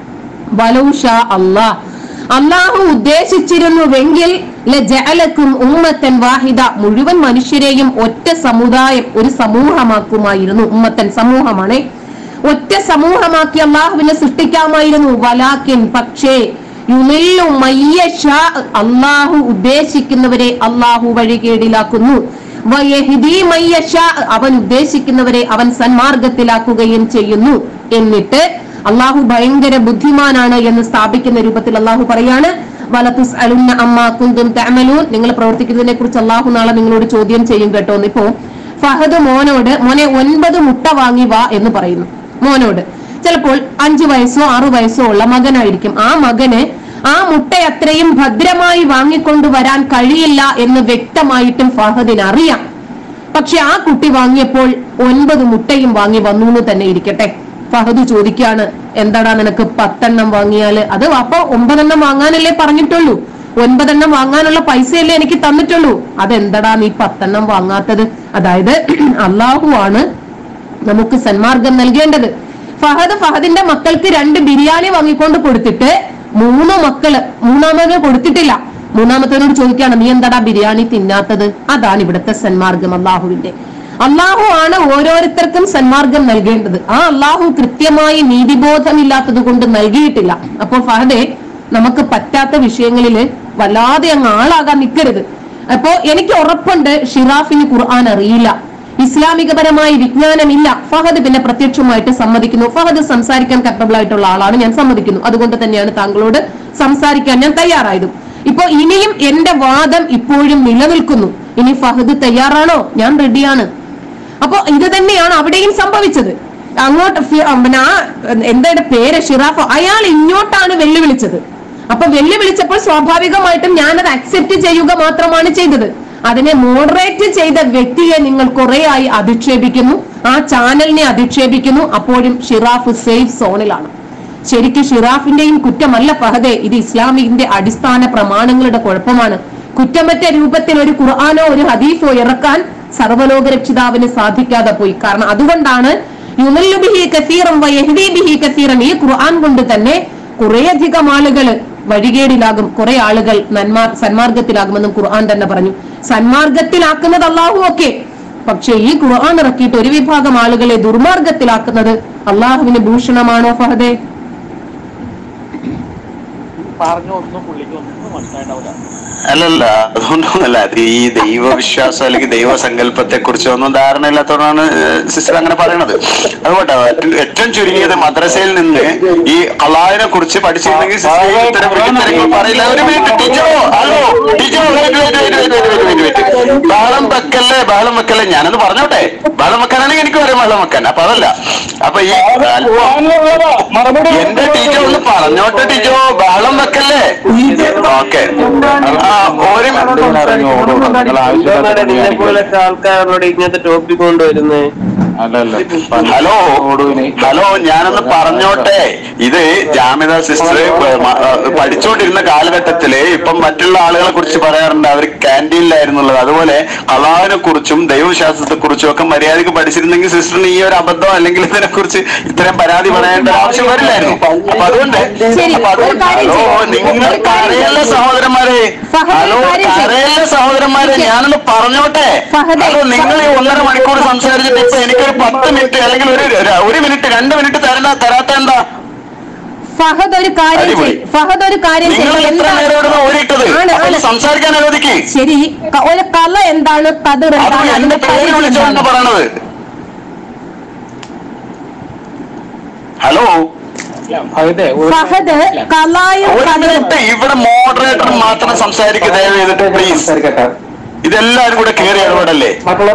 വലൗഷ അള്ളാഹ് അള്ളാഹു ഉദ്ദേശിച്ചിരുന്നുവെങ്കിൽ ലജഅലക്കും ഉമ്മത്തൻ വാഹിദ മുഴുവൻ മനുഷ്യരെയും ഒറ്റ സമുദായം ഒരു സമൂഹമാക്കുമായിരുന്നു ഉമ്മത്തൻ സമൂഹമാണ് ഒറ്റ സമൂഹമാക്കി അള്ളാഹുവിനെ സൃഷ്ടിക്കാമായിരുന്നു വലാക്കിൻ പക്ഷേ യുമില്ലു മയ്യശാ അള്ളാഹു ഉദ്ദേശിക്കുന്നവരെ അള്ളാഹു വഴികേടിലാക്കുന്നു വയഹിദി മയ്യശാ അവൻ ഉദ്ദേശിക്കുന്നവരെ അവൻ സന്മാർഗത്തിലാക്കുകയും ചെയ്യുന്നു എന്നിട്ട് അള്ളാഹു ഭയങ്കര ബുദ്ധിമാനാണ് എന്ന് സ്ഥാപിക്കുന്ന രൂപത്തിൽ അള്ളാഹു പറയാണ് വലത്തുസ് അലുന്ന അമ്മ കുന്തും തഅമലൂൻ നിങ്ങൾ പ്രവർത്തിക്കുന്നതിനെ കുറിച്ച് അള്ളാഹു നാളെ നിങ്ങളോട് ചോദ്യം ചെയ്യും കേട്ടോ ഇപ്പോ ഫഹദ് മോനോട് മോനെ ഒൻപത് മുട്ട വാങ്ങി വാ എന്ന് പറയുന്നു മോനോട് ചിലപ്പോൾ അഞ്ചു വയസ്സോ ആറു വയസ്സോ ഉള്ള മകനായിരിക്കും ആ മകന് ആ മുട്ട അത്രയും ഭദ്രമായി വാങ്ങിക്കൊണ്ടു വരാൻ കഴിയില്ല എന്ന് വ്യക്തമായിട്ടും ഫഹദിന് അറിയാം പക്ഷെ ആ കുട്ടി വാങ്ങിയപ്പോൾ ഒൻപത് മുട്ടയും വാങ്ങി വന്നു എന്ന് തന്നെ ഇരിക്കട്ടെ ഫഹദ് ചോദിക്കാണ് എന്താടാ നിനക്ക് പത്തെണ്ണം വാങ്ങിയാല് അത് അപ്പൊ ഒമ്പതെണ്ണം വാങ്ങാനല്ലേ പറഞ്ഞിട്ടുള്ളൂ ഒൻപതെണ്ണം വാങ്ങാനുള്ള പൈസയല്ലേ എനിക്ക് തന്നിട്ടുള്ളൂ അതെന്തടാ നീ പത്തെണ്ണം വാങ്ങാത്തത് അതായത് അള്ളാഹു ആണ് നമുക്ക് സന്മാർഗം നൽകേണ്ടത് ഫഹദ് ഫഹദിന്റെ മക്കൾക്ക് രണ്ട് ബിരിയാണി വാങ്ങിക്കൊണ്ട് കൊടുത്തിട്ട് മൂന്ന് മക്കള് മൂന്നാമതിന് കൊടുത്തിട്ടില്ല മൂന്നാമത്തവനോട് ചോദിക്കുകയാണ് നീ എന്താടാ ബിരിയാണി തിന്നാത്തത് അതാണ് ഇവിടുത്തെ സന്മാർഗം അള്ളാഹുവിന്റെ അള്ളാഹു ആണ് ഓരോരുത്തർക്കും സന്മാർഗം നൽകേണ്ടത് ആ അള്ളാഹു കൃത്യമായി നീതിബോധമില്ലാത്തത് കൊണ്ട് നൽകിയിട്ടില്ല അപ്പോൾ ഫഹദെ നമുക്ക് പറ്റാത്ത വിഷയങ്ങളില് വല്ലാതെ അങ്ങ് ആളാകാൻ നിൽക്കരുത് അപ്പോ എനിക്ക് ഉറപ്പുണ്ട് ഷിറാഫിന് ഖുർആൻ അറിയില്ല ഇസ്ലാമികപരമായ വിജ്ഞാനമില്ല ഫഹദ് പിന്നെ പ്രത്യക്ഷമായിട്ട് സമ്മതിക്കുന്നു ഫഹദ് സംസാരിക്കാൻ കപ്പബിൾ ആയിട്ടുള്ള ആളാണ് ഞാൻ സമ്മതിക്കുന്നു അതുകൊണ്ട് തന്നെയാണ് താങ്കളോട് സംസാരിക്കാൻ ഞാൻ തയ്യാറായതും ഇപ്പോ ഇനിയും എന്റെ വാദം ഇപ്പോഴും നിലനിൽക്കുന്നു ഇനി ഫഹദ് തയ്യാറാണോ ഞാൻ റെഡിയാണ് അപ്പൊ ഇത് തന്നെയാണ് അവിടെയും സംഭവിച്ചത് അങ്ങോട്ട് ഫി- ആ, പിന്നെ ആ എന്താണ് പേര് ഷിറാഫ് അയാൾ ഇങ്ങോട്ടാണ് വെല്ലുവിളിച്ചത് അപ്പൊ വെല്ലുവിളിച്ചപ്പോൾ സ്വാഭാവികമായിട്ടും ഞാനത് അക്സെപ്റ്റ് ചെയ്യുക മാത്രമാണ് ചെയ്തത് അതിനെ മോഡറേറ്റ് ചെയ്ത വ്യക്തിയെ നിങ്ങൾ കുറെ ആയി അധിക്ഷേപിക്കുന്നു ആ ചാനലിനെ അധിക്ഷേപിക്കുന്നു അപ്പോഴും ഷിറാഫ് സേഫ് സോണിലാണ് ശരിക്കും ഷിറാഫിന്റെയും കുറ്റമല്ല ഫഹദെ ഇത് ഇസ്ലാമിന്റെ അടിസ്ഥാന പ്രമാണങ്ങളുടെ കുഴപ്പമാണ് കുറ്റമറ്റ രൂപത്തിൽ ഒരു ഖുർആാനോ ഒരു ഹദീഫോ ഇറക്കാൻ സർവലോക രക്ഷിതാവിന് സാധിക്കാതെ പോയി കാരണം അതുകൊണ്ടാണ് യുമല്ലു ബിഹി കസീറം വയഹ്ദി ബിഹി കസീറം ഈ ഖുർആൻ കൊണ്ട് തന്നെ കുറേയധികം ആളുകൾ വഴികേടിലാകും കുറെ ആളുകൾ നന്മാർ സന്മാർഗത്തിലാകുമെന്നും ഖുർആൻ തന്നെ പറഞ്ഞു സന്മാർഗത്തിലാക്കുന്നത് അള്ളാഹു ഒക്കെ പക്ഷെ ഈ ഖുർആൻ ഇറക്കിയിട്ട് ഒരു വിഭാഗം ആളുകളെ ദുർമാർഗത്തിലാക്കുന്നത് അള്ളാഹുവിന് ഭൂഷണമാണോ ഫഹദേ പറഞ്ഞു ഒന്നും പുള്ളിക്ക് ഒന്നും മനസ്സിലായിട്ടാവില്ല അല്ലല്ല അതുകൊണ്ടൊന്നല്ല അത് ഈ ദൈവവിശ്വാസം അല്ലെങ്കിൽ ദൈവസങ്കല്പത്തെ കുറിച്ച് ഒന്നും ധാരണയില്ലാത്തതുകൊണ്ടാണ് സിസ്റ്റർ അങ്ങനെ പറയണത് അതുകൊണ്ടാ ഏറ്റവും- ഏറ്റവും ചുരുങ്ങിയത് മദ്രസയിൽ നിന്ന് ഈ അള്ളാഹിനെ കുറിച്ച് പഠിച്ചിരുന്നെങ്കിൽ സിസ്റ്റർ ഈ ഇത്തരം വിഡിത്തരങ്ങൾ പറയില്ല ഒരു മിനിറ്റ് ടീച്ചറോ ഹലോ ടീച്ചറോ wait, wait, wait, wait, wait, wait, wait, wait. ബഹളം വെക്കല്ലേ ബഹളം വെക്കല്ലേ ഞാനത് പറഞ്ഞോട്ടെ ബഹളം വെക്കാനാണെങ്കിൽ എനിക്ക് പറയാം ബഹളം വെക്കാൻ അപ്പൊ അതല്ല അപ്പൊ ഈ അല്പം എന്റെ ടീച്ചർ ഒന്ന് പറഞ്ഞോട്ടെ ടീച്ചറോ ബഹളം വെക്കല്ലേ ഓക്കെ ആ ഒരു ഇറങ്ങി ഓടും നിങ്ങൾ ആവശ്യമില്ലാത്ത നിന്നെ പോലത്തെ ആൾക്കാരോട് ഇങ്ങനത്തെ ടോപ്പിക് കൊണ്ടുവരുന്നത് അല്ലല്ല ഹലോ ഹലോ ഞാനൊന്ന് പറഞ്ഞോട്ടെ ഇത് ജാമ്യത സിസ്റ്റർ പഠിച്ചുകൊണ്ടിരുന്ന കാലഘട്ടത്തില് ഇപ്പം മറ്റുള്ള ആളുകളെ കുറിച്ച് പറയാറുണ്ട് അവർ ക്യാൻറ്റീനിലായിരുന്നുള്ളത് അതുപോലെ കലാവിനെ കുറിച്ചും ദൈവശാസ്ത്രത്തെ കുറിച്ചും ഒക്കെ മര്യാദക്ക് പഠിച്ചിരുന്നെങ്കിൽ സിസ്റ്ററിന് ഈ ഒരു അബദ്ധം അല്ലെങ്കിൽ ഇതിനെ കുറിച്ച് ഇത്രയും പരാതി പറയേണ്ട ആവശ്യം വരില്ലായിരുന്നു അപ്പൊ അതുകൊണ്ട് ശരി, അപ്പൊ ഒരു അതുകൊണ്ട് കാര്യം ഹലോ ചെയ്യ്. നിങ്ങൾ ഒരു കാര്യം കരയല്ല ചെയ്യ്. സഹോദരന്മാരെ ഫഹദ്, ഒരു ഹലോ കാര്യം ചെയ്യ്. കരയല്ല സഹോദരന്മാരെ ഞാനൊന്ന് പറഞ്ഞോട്ടെ ഫഹദേ, ഹലോ നിങ്ങൾ ഈ ഒന്നര മണിക്കൂർ സംസാരിച്ചിട്ട് ഇപ്പൊ എനിക്കൊരു പത്ത് മിനിറ്റ് അല്ലെങ്കിൽ ഒരു ഒരു- ഒരു മിനിറ്റ് രണ്ട് മിനിറ്റ് തരണ തരാത്ത എന്താ ഫഹദ് ഒരു കാര്യം അടിപൊളി. ചെയ്യ്. ഫഹദ് ഒരു കാര്യം നിങ്ങൾ ചെയ്യ്. എത്ര എന്താണ്- നേരം ഇവിടുന്ന് ഓടിയിട്ടത് ആണ്, അപ്പൊ ആണ്. ഒന്ന് സംസാരിക്കാൻ അനുവദിക്ക് ശരി ക- ഒരു കല എന്താണ് കതിർ അത് എന്താണ് എന്റെ അതിന്റെ പേര് പരിധി വിളിച്ചോണ്ട് എന്താണ്? പറയണത് ഹലോ അതെ ഫഹദ് കലായും ഒരു കതിറും മിനിറ്റ് ഇവിടെ മോഡറേറ്റർ മാത്രം സംസാരിക്കുക ദയവ് ചെയ്തിട്ട് പ്ലീസ് ഇതെല്ലാരും കൂടെ കയറി ഇടപെടല്ലേ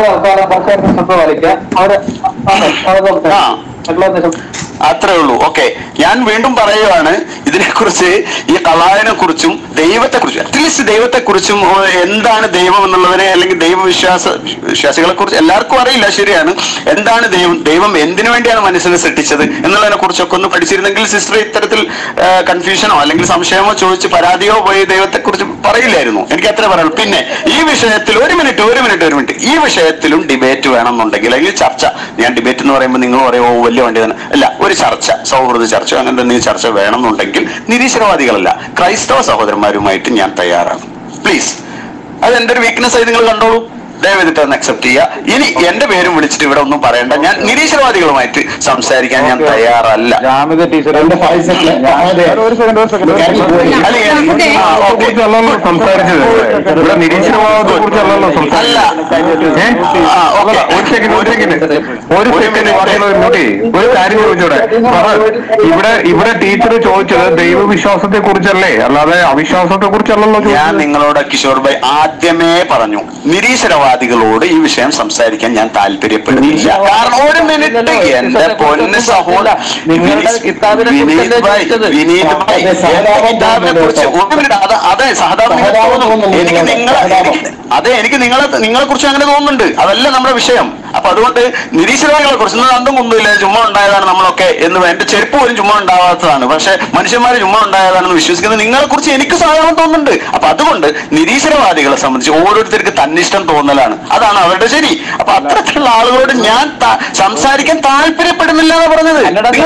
ആ അത്രേ ഉള്ളൂ ഓക്കെ ഞാൻ വീണ്ടും പറയുകയാണ് ഇതിനെക്കുറിച്ച് ഈ കലാവിനെ കുറിച്ചും ദൈവത്തെ കുറിച്ചും അറ്റ്ലീസ്റ്റ് ദൈവത്തെ കുറിച്ചും എന്താണ് ദൈവം എന്നുള്ളതിനെ അല്ലെങ്കിൽ ദൈവവിശ്വാസ വിശ്വാസികളെ കുറിച്ച് എല്ലാവർക്കും അറിയില്ല ശരിയാണ് എന്താണ് ദൈവം ദൈവം എന്തിനു വേണ്ടിയാണ് മനുഷ്യനെ സൃഷ്ടിച്ചത് എന്നുള്ളതിനെ കുറിച്ചൊക്കെ ഒന്ന് പഠിച്ചിരുന്നെങ്കിൽ സിസ്റ്റർ ഇത്തരത്തിൽ കൺഫ്യൂഷനോ അല്ലെങ്കിൽ സംശയമോ ചോദിച്ച് പരാതിയോ പോയി ദൈവത്തെ കുറിച്ച് പറയില്ലായിരുന്നു എനിക്ക് അത്രേ പറയുള്ളൂ പിന്നെ ഈ വിഷയത്തിൽ ഒരു മിനിറ്റ് ഒരു മിനിറ്റ് ഒരു മിനിറ്റ് ഈ വിഷയത്തിലും ഡിബേറ്റ് വേണമെന്നുണ്ടെങ്കിൽ അല്ലെങ്കിൽ ചർച്ച ഞാൻ ഡിബേറ്റ് എന്ന് പറയുമ്പോൾ നിങ്ങൾ പറയും ഓ വലിയ വണ്ടി തന്നെ അല്ല ഒരു ചർച്ച സൗഹൃദ ചർച്ച അങ്ങനെ എന്തെങ്കിലും ചർച്ച വേണമെന്നുണ്ടെങ്കിൽ നിരീശ്വരവാദികളല്ല ക്രൈസ്തവ സഹോദരന്മാരുമായിട്ട് ഞാൻ തയ്യാറാണ് പ്ലീസ് അത് എന്റെ ഒരു വീക്ക്നെസ് ആയി നിങ്ങൾ കണ്ടോളൂ ദയവേദിട്ട് ഒന്ന് അക്സെപ്റ്റ് ചെയ്യുക ഇനി എന്റെ പേരും വിളിച്ചിട്ട് ഇവിടെ ഒന്നും പറയണ്ട ഞാൻ നിരീശ്വരവാദികളുമായിട്ട് സംസാരിക്കാൻ ഞാൻ തയ്യാറല്ല ജാമിത ടീച്ചർ ഒരു സെക്കൻഡ് ഒരു സെക്കൻഡ് അല്ലെങ്കിൽ ആ, ഓക്കേ. കുറിച്ചല്ലല്ലോ സംസാരിച്ചത് ഇവിടെ നിരീശ്വരവാദത്തെ കുറിച്ചല്ലല്ലോ അല്ല സംസാരിച്ചത് ഏ? ആ, ഓക്കേ. ഒരു സെക്കൻഡ് ഒരു സെക്കൻഡ് ഒരു സെക്കൻഡ് പറയുന്നത് നോട്ടി ഒരു കാര്യം ചോദിച്ചോടെ ഫഹദ്, ഇവിടെ ഇവിടെ ടീച്ചർ ചോദിച്ചത് ദൈവവിശ്വാസത്തെ കുറിച്ചല്ലേ അല്ലാതെ അവിശ്വാസത്തെ കുറിച്ചല്ലല്ലോ ഞാൻ ചോദിച്ചത് നിങ്ങളോട് കിഷോർ ഭായ് ആദ്യമേ പറഞ്ഞു നിരീശ്വരവാദികളോട് ഈ വിഷയം സംസാരിക്കാൻ ഞാൻ താല്പര്യപ്പെടുന്നില്ല കാരണം ഒരു മിനിറ്റ് എന്റെ പൊന്ന് സഹോദര നിങ്ങളുടെ കിതാബിനെ കുറിച്ചല്ലേ ചോദിച്ചത്? വിനീത് ഭായ് എന്റെ കിതാബിനെ കുറിച്ച് ഒരു മിനിറ്റ് അത് അതെ സാധാരണ നിങ്ങൾക്ക് തോന്നും എനിക്ക് നിങ്ങളെ എനിക്ക് അതെ എനിക്ക് നിങ്ങളെ നിങ്ങളെ കുറിച്ച് അങ്ങനെ തോന്നുന്നുണ്ട് അതല്ല നമ്മുടെ വിഷയം അപ്പൊ അതുകൊണ്ട് നിരീശ്വരവാദികളെ കുറിച്ച് ഇന്ന് അന്തം ഒന്നുമില്ല ചുമ്മാ ഉണ്ടായതാണ് നമ്മളൊക്കെ എന്ന് എന്റെ ചെരുപ്പ് പോലും ചുമ്മാ ഉണ്ടാവാത്തതാണ് പക്ഷെ മനുഷ്യന്മാര് ചുമ്മാ ഉണ്ടായതാണെന്ന് വിശ്വസിക്കുന്നത് നിങ്ങളെ കുറിച്ച് എനിക്ക് സാധാരണ തോന്നുന്നുണ്ട് അപ്പൊ അതുകൊണ്ട് നിരീശ്വരവാദികളെ സംബന്ധിച്ച് ഓരോരുത്തർക്ക് തന്നിഷ്ടം തോന്നലാണ് അതാണ് അവരുടെ ശരി അപ്പൊ അത്തരത്തിലുള്ള ആളുകളോട് ഞാൻ ത- സംസാരിക്കാൻ താല്പര്യപ്പെടുന്നില്ല എന്ന് പറഞ്ഞത്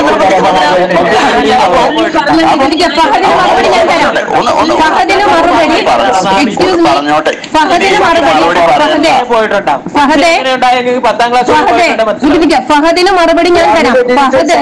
എനിക്ക് ഫഹദിന് മറുപടി ഞാൻ തരാം ഒന്ന് ഒന്ന് ഫഹദിന് മറുപടി എക്സ്ക്യൂസ് മീ പറഞ്ഞോട്ടെ ഫഹദിന് മറുപടി ഫഹദെ പോയിട്ടുണ്ടാവും ഫഹദെ ഉണ്ടായെങ്കിൽ പത്താം ക്ലാസ് ഫഹദെ ഇതിരിക്ക ഫഹദിന് മറുപടി ഞാൻ തരാം ഫഹദ്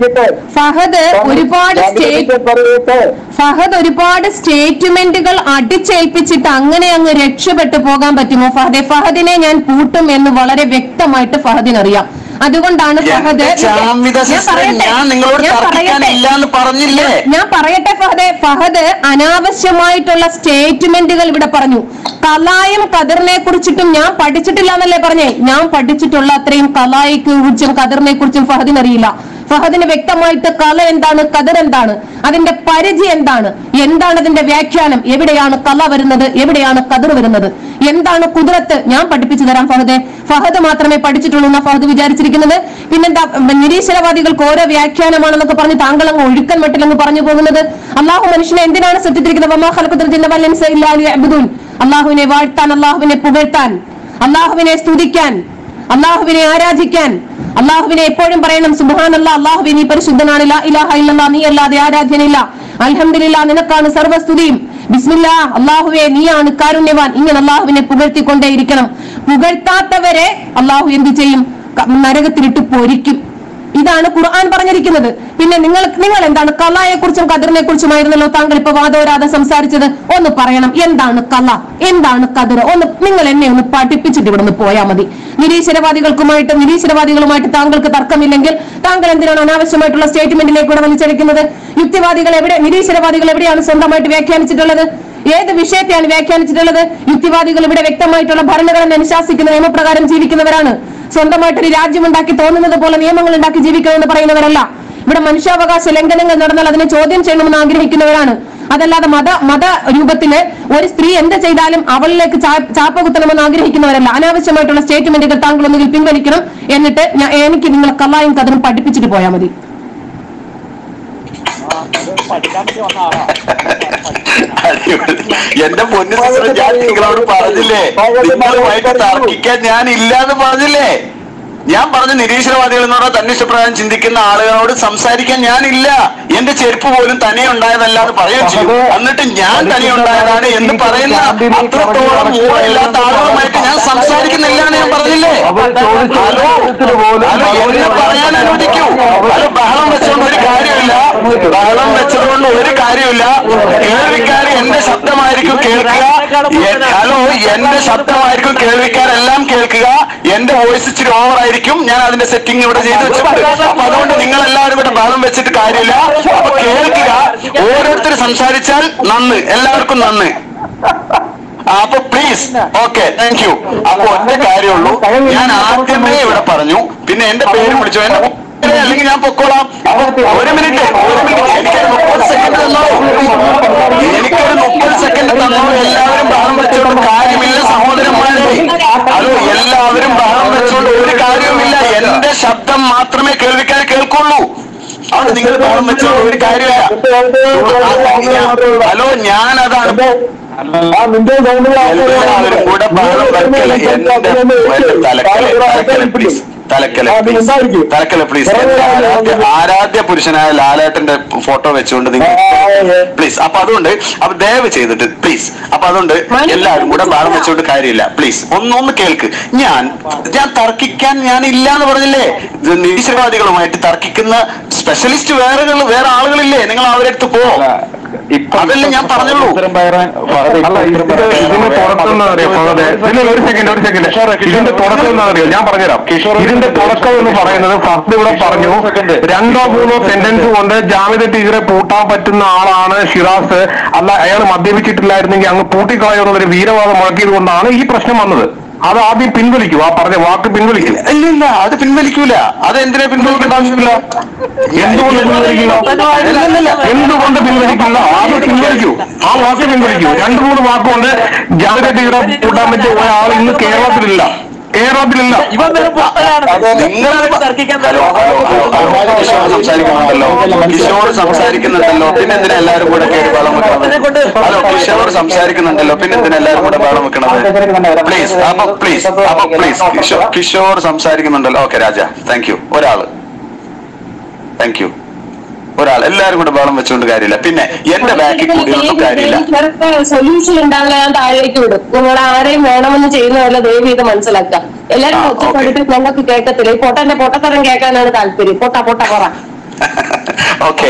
ഫഹദ് ഒരുപാട് സ്റ്റേറ്റ് ഫഹദ് ഒരുപാട് സ്റ്റേറ്റ്മെന്റുകൾ അടിച്ചേൽപ്പിച്ചിട്ട് അങ്ങനെ അങ്ങ് രക്ഷപ്പെട്ടു പോകാൻ പറ്റുമോ ഫഹദെ ഫഹദിനെ ഞാൻ പൂട്ടും എന്ന് വളരെ വ്യക്തമായിട്ട് ഫഹദിന് അറിയാം അതുകൊണ്ടാണ് ഫഹദ് എന്റെ ജാമിത ഞാൻ സിസ്റ്റർ പറയട്ടെ ഞാൻ നിങ്ങളോട് ഞാൻ തർക്കിക്കാനില്ല പറയട്ടെ എന്ന് പറഞ്ഞില്ലേ ഞാൻ പറയട്ടെ ഫഹദെ ഫഹദ് അനാവശ്യമായിട്ടുള്ള സ്റ്റേറ്റ്മെന്റുകൾ ഇവിടെ പറഞ്ഞു കലായും കതിറിനെ കുറിച്ചിട്ടും ഞാൻ പഠിച്ചിട്ടില്ല എന്നല്ലേ പറഞ്ഞേ ഞാൻ പഠിച്ചിട്ടുള്ള അത്രയും കലായിക്ക് കുറിച്ചും കതിറിനെ കുറിച്ചും ഫഹദിന് അറിയില്ല ഫഹദിന് വ്യക്തമായിട്ട് കല എന്താണ് കതിർ എന്താണ് അതിന്റെ പരിധി എന്താണ് എന്താണ് അതിന്റെ വ്യാഖ്യാനം എവിടെയാണ് കല വരുന്നത് എവിടെയാണ് കതിർ വരുന്നത് എന്താണ് കുതിരത്ത് ഞാൻ പഠിപ്പിച്ചു തരാം ഫഹദെ ഫഹദ് മാത്രമേ പഠിച്ചിട്ടുള്ളൂ എന്നാ ഫഹദ് വിചാരിച്ചിരിക്കുന്നത് പിന്നെന്താ നിരീശ്വരവാദികൾക്ക് ഓരോ വ്യാഖ്യാനമാണെന്നൊക്കെ പറഞ്ഞ് താങ്കൾ അങ്ങ് ഒഴുക്കൻ മട്ടിലങ്ങ് പറഞ്ഞു പോകുന്നത് അള്ളാഹു മനുഷ്യനെ എന്തിനാണ് സൃഷ്ടിച്ചിരിക്കുന്നത് വമാ ഖലഖത്തുൽ ജിന്ന വൽ ഇൻസ ഇല്ലാ ലിയഅ്ബുദൂൻ. അള്ളാഹുവിനെ വാഴ്ത്താൻ അള്ളാഹുവിനെ പുകഴ്ത്താൻ അള്ളാഹുവിനെ സ്തുതിക്കാൻ അള്ളാഹുവിനെ ആരാധിക്കാൻ അള്ളാഹുവിനെ എപ്പോഴും പറയണം സുബാൻ അല്ലാ അള്ളാഹുവെ നീ പരിശുദ്ധനാണ് ലാ ഇലാഹ ഇല്ലല്ലാ നീ അല്ലാതെ ആരാധ്യനില്ല അൽഹംദുലില്ലാ നിനക്കാണ് സർവ്വസ്തുതിയും ബിസ്മില്ലാ അള്ളാഹുവെ നീയാണ് കാരുണ്യവാൻ ഇങ്ങനെ അള്ളാഹുവിനെ പുകഴ്ത്തിക്കൊണ്ടേയിരിക്കണം പുകഴ്ത്താത്തവരെ അള്ളാഹു എന്ത് ചെയ്യും ക- നരകത്തിലിട്ട് പൊരിക്കും ഇതാണ് ഖുർആൻ പറഞ്ഞിരിക്കുന്നത് പിന്നെ നിങ്ങൾ നിങ്ങൾ എന്താണ് കലായെ കുറിച്ചും കതിറിനെ കുറിച്ചുമായിരുന്നല്ലോ താങ്കൾ ഇപ്പൊ വാദോരാതെ സംസാരിച്ചത് ഒന്ന് പറയണം എന്താണ് കല എന്താണ് കതിർ ഒന്ന് നിങ്ങൾ എന്നെ ഒന്ന് പഠിപ്പിച്ചിട്ട് ഇവിടെ നിന്ന് പോയാൽ മതി നിരീശ്വരവാദികൾക്കുമായിട്ട് നിരീശ്വരവാദികളുമായിട്ട് താങ്കൾക്ക് തർക്കമില്ലെങ്കിൽ താങ്കൾ എന്തിനാണ് അനാവശ്യമായിട്ടുള്ള സ്റ്റേറ്റ്മെന്റിലേക്ക് കൂടെ വലിച്ചടിക്കുന്നത് യുക്തിവാദികൾ എവിടെ നിരീശ്വരവാദികൾ എവിടെയാണ് സ്വന്തമായിട്ട് വ്യാഖ്യാനിച്ചിട്ടുള്ളത് ഏത് വിഷയത്തെയാണ് വ്യാഖ്യാനിച്ചിട്ടുള്ളത് യുക്തിവാദികൾ ഇവിടെ വ്യക്തമായിട്ടുള്ള ഭരണഘടന അനുശാസിക്കുന്ന നിയമപ്രകാരം ജീവിക്കുന്നവരാണ് സ്വന്തമായിട്ട് ഒരു രാജ്യമുണ്ടാക്കി തോന്നുന്നത് പോലെ നിയമങ്ങൾ ഉണ്ടാക്കി ജീവിക്കണമെന്ന് പറയുന്നവരല്ല ഇവിടെ മനുഷ്യാവകാശ ലംഘനങ്ങൾ നടന്നാൽ അതിനെ ചോദ്യം ചെയ്യണമെന്ന് ആഗ്രഹിക്കുന്നവരാണ് അതല്ലാതെ മത മത രൂപത്തില് ഒരു സ്ത്രീ എന്ത് ചെയ്താലും അവളിലേക്ക് ചാ- ചാപ്പ കുത്തണമെന്ന് ആഗ്രഹിക്കുന്നവരല്ല അനാവശ്യമായിട്ടുള്ള സ്റ്റേറ്റ്മെന്റുകൾ താങ്കൾ ഒന്നുകിൽ പിൻവലിക്കണം എന്നിട്ട് ഞാൻ എനിക്ക് നിങ്ങൾ കല്ലായും കഥനും പഠിപ്പിച്ചിട്ട് പോയാൽ മതി അടിപൊളി. എന്റെ പൊന്നു സിസ്റ്റർ ഞാൻ നിങ്ങളോട് പറഞ്ഞില്ലേ നിങ്ങളുമായിട്ട് തർക്കിക്കാൻ ഞാൻ ഇല്ലാന്ന് പറഞ്ഞില്ലേ ഞാൻ പറഞ്ഞ നിരീശ്വരവാദികൾ എന്ന് പറഞ്ഞാൽ തന്നിഷ്ടപ്രകാരം ചിന്തിക്കുന്ന ആളുകളോട് സംസാരിക്കാൻ ഞാനില്ല എന്റെ ചെരുപ്പ് പോലും തനിയെ ഉണ്ടായതല്ലാന്ന് പറയുകയും ചെയ്യും എന്നിട്ട് ഞാൻ തനിയെ ഉണ്ടായതാണ് എന്ന് പറയുന്ന അത്രത്തോളം ഊഴമില്ലാത്ത ആളുകളുമായിട്ട് ഞാൻ സംസാരിക്കുന്നില്ല എന്ന് ഞാൻ പറഞ്ഞില്ലേ ഹലോ ഹലോ എന്നെ പറയാൻ അനുവദിക്കൂ ഹലോ ബഹളം വെച്ചുകൊണ്ട് ഒരു കാര്യമില്ല ബഹളം വെച്ചതുകൊണ്ട് ഒരു കാര്യമില്ല കേൾവിക്കാർ എന്റെ ശബ്ദമായിരിക്കും കേൾക്കുക എ- ഹലോ എന്റെ ശബ്ദമായിരിക്കും കേൾവിക്കാരെല്ലാം കേൾക്കുക എന്റെ വോയിസ് ഇച്ചിരി ഓവർ ആയിരിക്കും ഞാൻ അതിന്റെ സെറ്റിംഗ് ഇവിടെ ചെയ്ത് വെച്ചിട്ടുണ്ട് അപ്പൊ അതുകൊണ്ട് നിങ്ങൾ എല്ലാവരും ഇവിടെ ബഹളം വെച്ചിട്ട് കാര്യമില്ല അപ്പൊ കേൾക്കുക ഓരോരുത്തർ സംസാരിച്ചാൽ നന്ന് എല്ലാവർക്കും നന്ന് ആ, അപ്പൊ പ്ലീസ് ഓക്കെ താങ്ക് യു അപ്പൊ ഒറ്റ കാര്യമുള്ളൂ ഞാൻ ആദ്യമേ ഇവിടെ പറഞ്ഞു പിന്നെ എന്റെ പേര് വിളിച്ചു എന്റെ പേര് അല്ലെങ്കിൽ ഞാൻ പൊക്കോളാം അപ്പൊ ഒരു മിനിറ്റ് ഒരു മിനിറ്റ് എനിക്കൊരു മുപ്പത് സെക്കൻഡ് തന്നോ എനിക്കൊരു മുപ്പത് സെക്കൻഡ് തന്നോ എല്ലാവരും ബഹളം വെച്ചോണ്ട് കാര്യമില്ല സഹോദരന്മാരെ ഹലോ എല്ലാവരും ബഹളം വെച്ചോണ്ട് ഒരു കാര്യവുമില്ല എന്റെ ശബ്ദം മാത്രമേ കേൾവിക്കാർ കേൾക്കുള്ളൂ അവിടെ നിങ്ങൾ ബഹളം വെച്ചോണ്ട് ഒരു കാര്യമില്ല ഹലോ ഞാനതാണ് എല്ലാവരും കൂടെ ബഹളം വെക്കല് എന്റെ എന്റെ തലക്കല് തലക്കല് പ്ലീസ് തലക്കല് പ്ലീസ് തലക്കല് പ്ലീസ് എന്റെ ആരാധ്യ ആരാധ്യ പുരുഷനായ ലാലേട്ടന്റെ ഫോട്ടോ വെച്ചുകൊണ്ട് നിങ്ങൾ പ്ലീസ് അപ്പൊ അതുകൊണ്ട് അപ്പൊ ദയവ് ചെയ്തിട്ട് പ്ലീസ് അപ്പൊ അതുകൊണ്ട് എല്ലാവരും കൂടെ ബഹളം വെച്ചുകൊണ്ട് കാര്യമില്ല പ്ലീസ് ഒന്നൊന്ന് കേൾക്ക് ഞാൻ ഞാൻ തർക്കിക്കാൻ ഞാൻ ഇല്ല എന്ന് പറഞ്ഞില്ലേ ഇത് നിരീശ്വരവാദികളുമായിട്ട് തർക്കിക്കുന്ന സ്പെഷ്യലിസ്റ്റ് വേറെ വേറെ ആളുകളില്ലേ നിങ്ങൾ അവരെ അടുത്ത് പോ അതല്ലേ ഞാൻ പറഞ്ഞുള്ളൂ അല്ല ഇതിന്റെ ഇതിന്റെ തുടക്കം എന്താ അറിയോ ഫഹദെ ഇതിന് ഒരു സെക്കൻഡ് ഒരു സെക്കൻഡ് ഇതിന്റെ തുടക്കം എന്താ അറിയോ ഞാൻ പറഞ്ഞുതരാം ഇതിന്റെ തുടക്കം എന്ന് പറയുന്നത് ഫസ്റ്റ് ഇവിടെ പറഞ്ഞു രണ്ടോ മൂന്നോ സെന്റൻസ് കൊണ്ട് ജാമിദ ടീച്ചറെ പൂട്ടാൻ പറ്റുന്ന ആളാണ് ഷിറാസ് അല്ല അയാൾ മദ്യപിച്ചിട്ടില്ലായിരുന്നെങ്കിൽ അങ്ങ് പൂട്ടിക്കളയുന്നൊരു വീരവാദം മുഴക്കിയത് കൊണ്ടാണ് ഈ പ്രശ്നം വന്നത് അത് ആദ്യം പിൻവലിക്കൂ ആ പറഞ്ഞ വാക്ക് പിൻവലിക്കൂ ഇല്ല ഇല്ല അത് പിൻവലിക്കൂല അത് എന്തിനാ പിൻവലിക്കേണ്ട ആവശ്യമില്ല എന്തുകൊണ്ട് പിൻവലിക്കില്ല ഇല്ലില്ലില്ല. എന്തുകൊണ്ട് പിൻവലിക്കില്ല അത് പിൻവലിക്കൂ ആ വാക്ക് പിൻവലിക്കൂ രണ്ടു മൂന്ന് വാക്കുകൊണ്ട് ജാഗ്രത ടീച്ചറെ കൂട്ടാൻ പറ്റിയ പോയ ആൾ ഇന്ന് കേരളത്തിലില്ല കേരളത്തിലില്ല നിങ്ങൾ ഹലോ ഹലോ ഹലോ കിഷോർ സംസാരിക്കുന്നുണ്ടല്ലോ കിഷോർ സംസാരിക്കുന്നുണ്ടല്ലോ പിന്നെ എന്തിനാ എല്ലാവരും കൂടെ കയറി വെള്ളം വെക്കണത് ഹലോ കിഷോർ സംസാരിക്കുന്നുണ്ടല്ലോ പിന്നെ എന്തിനാ എല്ലാവരും കൂടെ വെള്ളം വെക്കണത് പ്ലീസ് അപ്പൊ പ്ലീസ് അപ്പൊ പ്ലീസ് കിഷോർ കിഷോർ സംസാരിക്കുന്നുണ്ടല്ലോ ഓക്കെ രാജ താങ്ക് യു ഒരാള് താങ്ക് യു ഒരാൾ എല്ലാവരും കൂടെ വെള്ളം വെച്ചുകൊണ്ട് കാര്യമില്ല പിന്നെ എന്റെ ബാക്കിൽ കൂടിയൊന്നും കാര്യമില്ല സൊല്യൂഷൻ ഉണ്ടാവില്ല ഞാൻ താഴേക്ക് വിടും നിങ്ങൾ ആരെയും വേണമെന്ന് ചെയ്യുന്നതല്ല ദയവ് ചെയ്ത് മനസ്സിലാക്കുക എല്ലാരും ആ, ഒറ്റപ്പെടുത്തി ഞങ്ങൾക്ക് കേൾക്കത്തില്ല ഈ പൊട്ടന്റെ പൊട്ടത്തരം കേൾക്കാനാണ് താല്പര്യം പൊട്ട പൊട്ട പറ ഓക്കെ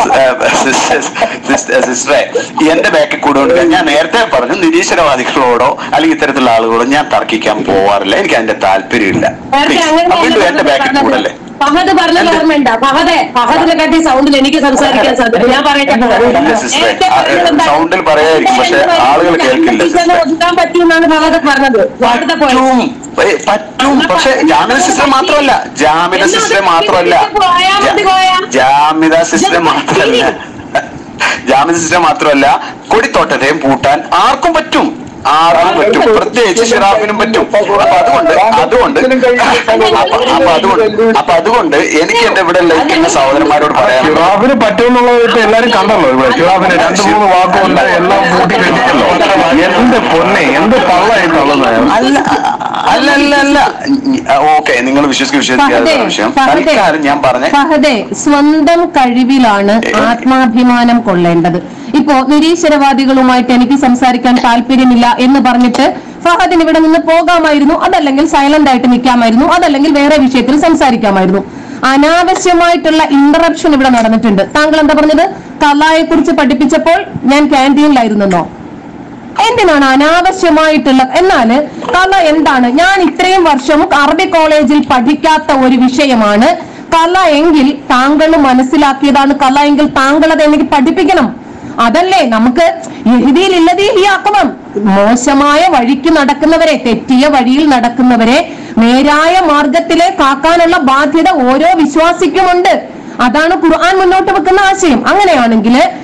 സിസ്റ്ററെ എന്റെ ബാക്കിൽ കൂടുകൊണ്ട് ഞാൻ നേരത്തെ പറഞ്ഞു നിരീശ്വരവാദികളോടോ അല്ലെങ്കിൽ ഇത്തരത്തിലുള്ള ആളുകളോടോ ഞാൻ തർക്കിക്കാൻ പോവാറില്ല എനിക്ക് അതിന്റെ താല്പര്യമില്ല നേരത്തെ Please. അങ്ങനെ അപ്പൊ വീണ്ടും എന്റെ ബാക്കിൽ കൂടല്ലേ ഫഹദ് പറഞ്ഞത് ഓർമ്മയുണ്ട ഫഹദെ ഫഹദിനെ കാട്ടി സൗണ്ടിൽ എനിക്ക് സംസാരിക്കാൻ സാധിക്കും ഞാൻ പറയട്ടെ ഇല്ല സിസ്റ്ററെ സൗണ്ടിൽ പറയായിരിക്കും പക്ഷെ ആളുകൾ കേൾക്കില്ല സിസ്റ്ററെ ഒതുക്കാൻ പറ്റുമെന്നാണ് ഫഹദ് പറഞ്ഞത് അടുത്ത പറ്റും പോയി ഏ, പറ്റും പക്ഷെ ജാമിത സിസ്റ്റർ മാത്രമല്ല ജാമിത സിസ്റ്റർ മാത്രമല്ല ജാ- ജാമിത സിസ്റ്റർ മാത്രമല്ല ജാമിത സിസ്റ്റർ മാത്രമല്ല കൊടിത്തോട്ടത്തെയും പൂട്ടാൻ ആർക്കും പറ്റും ആർക്കും പറ്റും പ്രത്യേകിച്ച് ഷിറാഫിനും പറ്റും അപ്പൊ അതുകൊണ്ട് അതുകൊണ്ട് അപ്പൊ അപ്പൊ അതുകൊണ്ട് അപ്പൊ അതുകൊണ്ട് എനിക്ക് എന്റെ ഇവിടെ ലയിക്കുന്ന സഹോദരന്മാരോട് പറയാനുള്ളത് ഷിറാഫിന് പറ്റുമെന്നുള്ളത് ഇപ്പൊ എല്ലാരും കണ്ടല്ലോ ഇവിടെ ഷിറാഫിന് രണ്ട് മൂന്ന് വാക്കുകൊണ്ട് എല്ലാം കൂട്ടി കഴിഞ്ഞല്ലോ എന്ത് പൊന്നെ എന്ത് തള്ളായി തള്ളുന്നത് അല്ല അല്ല അല്ല അല്ല ഓക്കെ നിങ്ങൾ വിശ്വസിക്കുക വിശ്വസിക്കാത്ത ഫഹദെ, വിഷയം ഫഹദെ, തൽക്കാലം ഞാൻ പറഞ്ഞ ഫഹദെ സ്വന്തം കഴിവിലാണ് ആത്മാഭിമാനം കൊള്ളേണ്ടത് ഇപ്പോ നിരീശ്വരവാദികളുമായിട്ട് എനിക്ക് സംസാരിക്കാൻ താല്പര്യമില്ല എന്ന് പറഞ്ഞിട്ട് ഫഹദിന് ഇവിടെ നിന്ന് പോകാമായിരുന്നു അതല്ലെങ്കിൽ സൈലന്റ് ആയിട്ട് നിൽക്കാമായിരുന്നു അതല്ലെങ്കിൽ വേറെ വിഷയത്തിൽ സംസാരിക്കാമായിരുന്നു അനാവശ്യമായിട്ടുള്ള ഇന്ററപ്ഷൻ ഇവിടെ നടന്നിട്ടുണ്ട് താങ്കൾ എന്താ പറഞ്ഞത് കലായെ കുറിച്ച് പഠിപ്പിച്ചപ്പോൾ ഞാൻ ക്യാൻറ്റീനിലായിരുന്നെന്നോ എന്തിനാണ് അനാവശ്യമായിട്ടുള്ള എന്നാല് കല എന്താണ് ഞാൻ ഇത്രയും വർഷവും അറബി കോളേജിൽ പഠിക്കാത്ത ഒരു വിഷയമാണ് കല എങ്കിൽ താങ്കൾ മനസ്സിലാക്കിയതാണ് കല എങ്കിൽ താങ്കൾ അത് എനിക്ക് പഠിപ്പിക്കണം അതല്ലേ നമുക്ക് യഹിദിയിലില്ലതീഹിയാക്കണം മോശമായ വഴിക്ക് നടക്കുന്നവരെ തെറ്റിയ വഴിയിൽ നടക്കുന്നവരെ നേരായ മാർഗത്തിലേക്ക് ആക്കാനുള്ള ബാധ്യത ഓരോ വിശ്വാസിക്കുമുണ്ട് അതാണ് ഖുർആൻ മുന്നോട്ട് വെക്കുന്ന ആശയം അങ്ങനെയാണെങ്കിൽ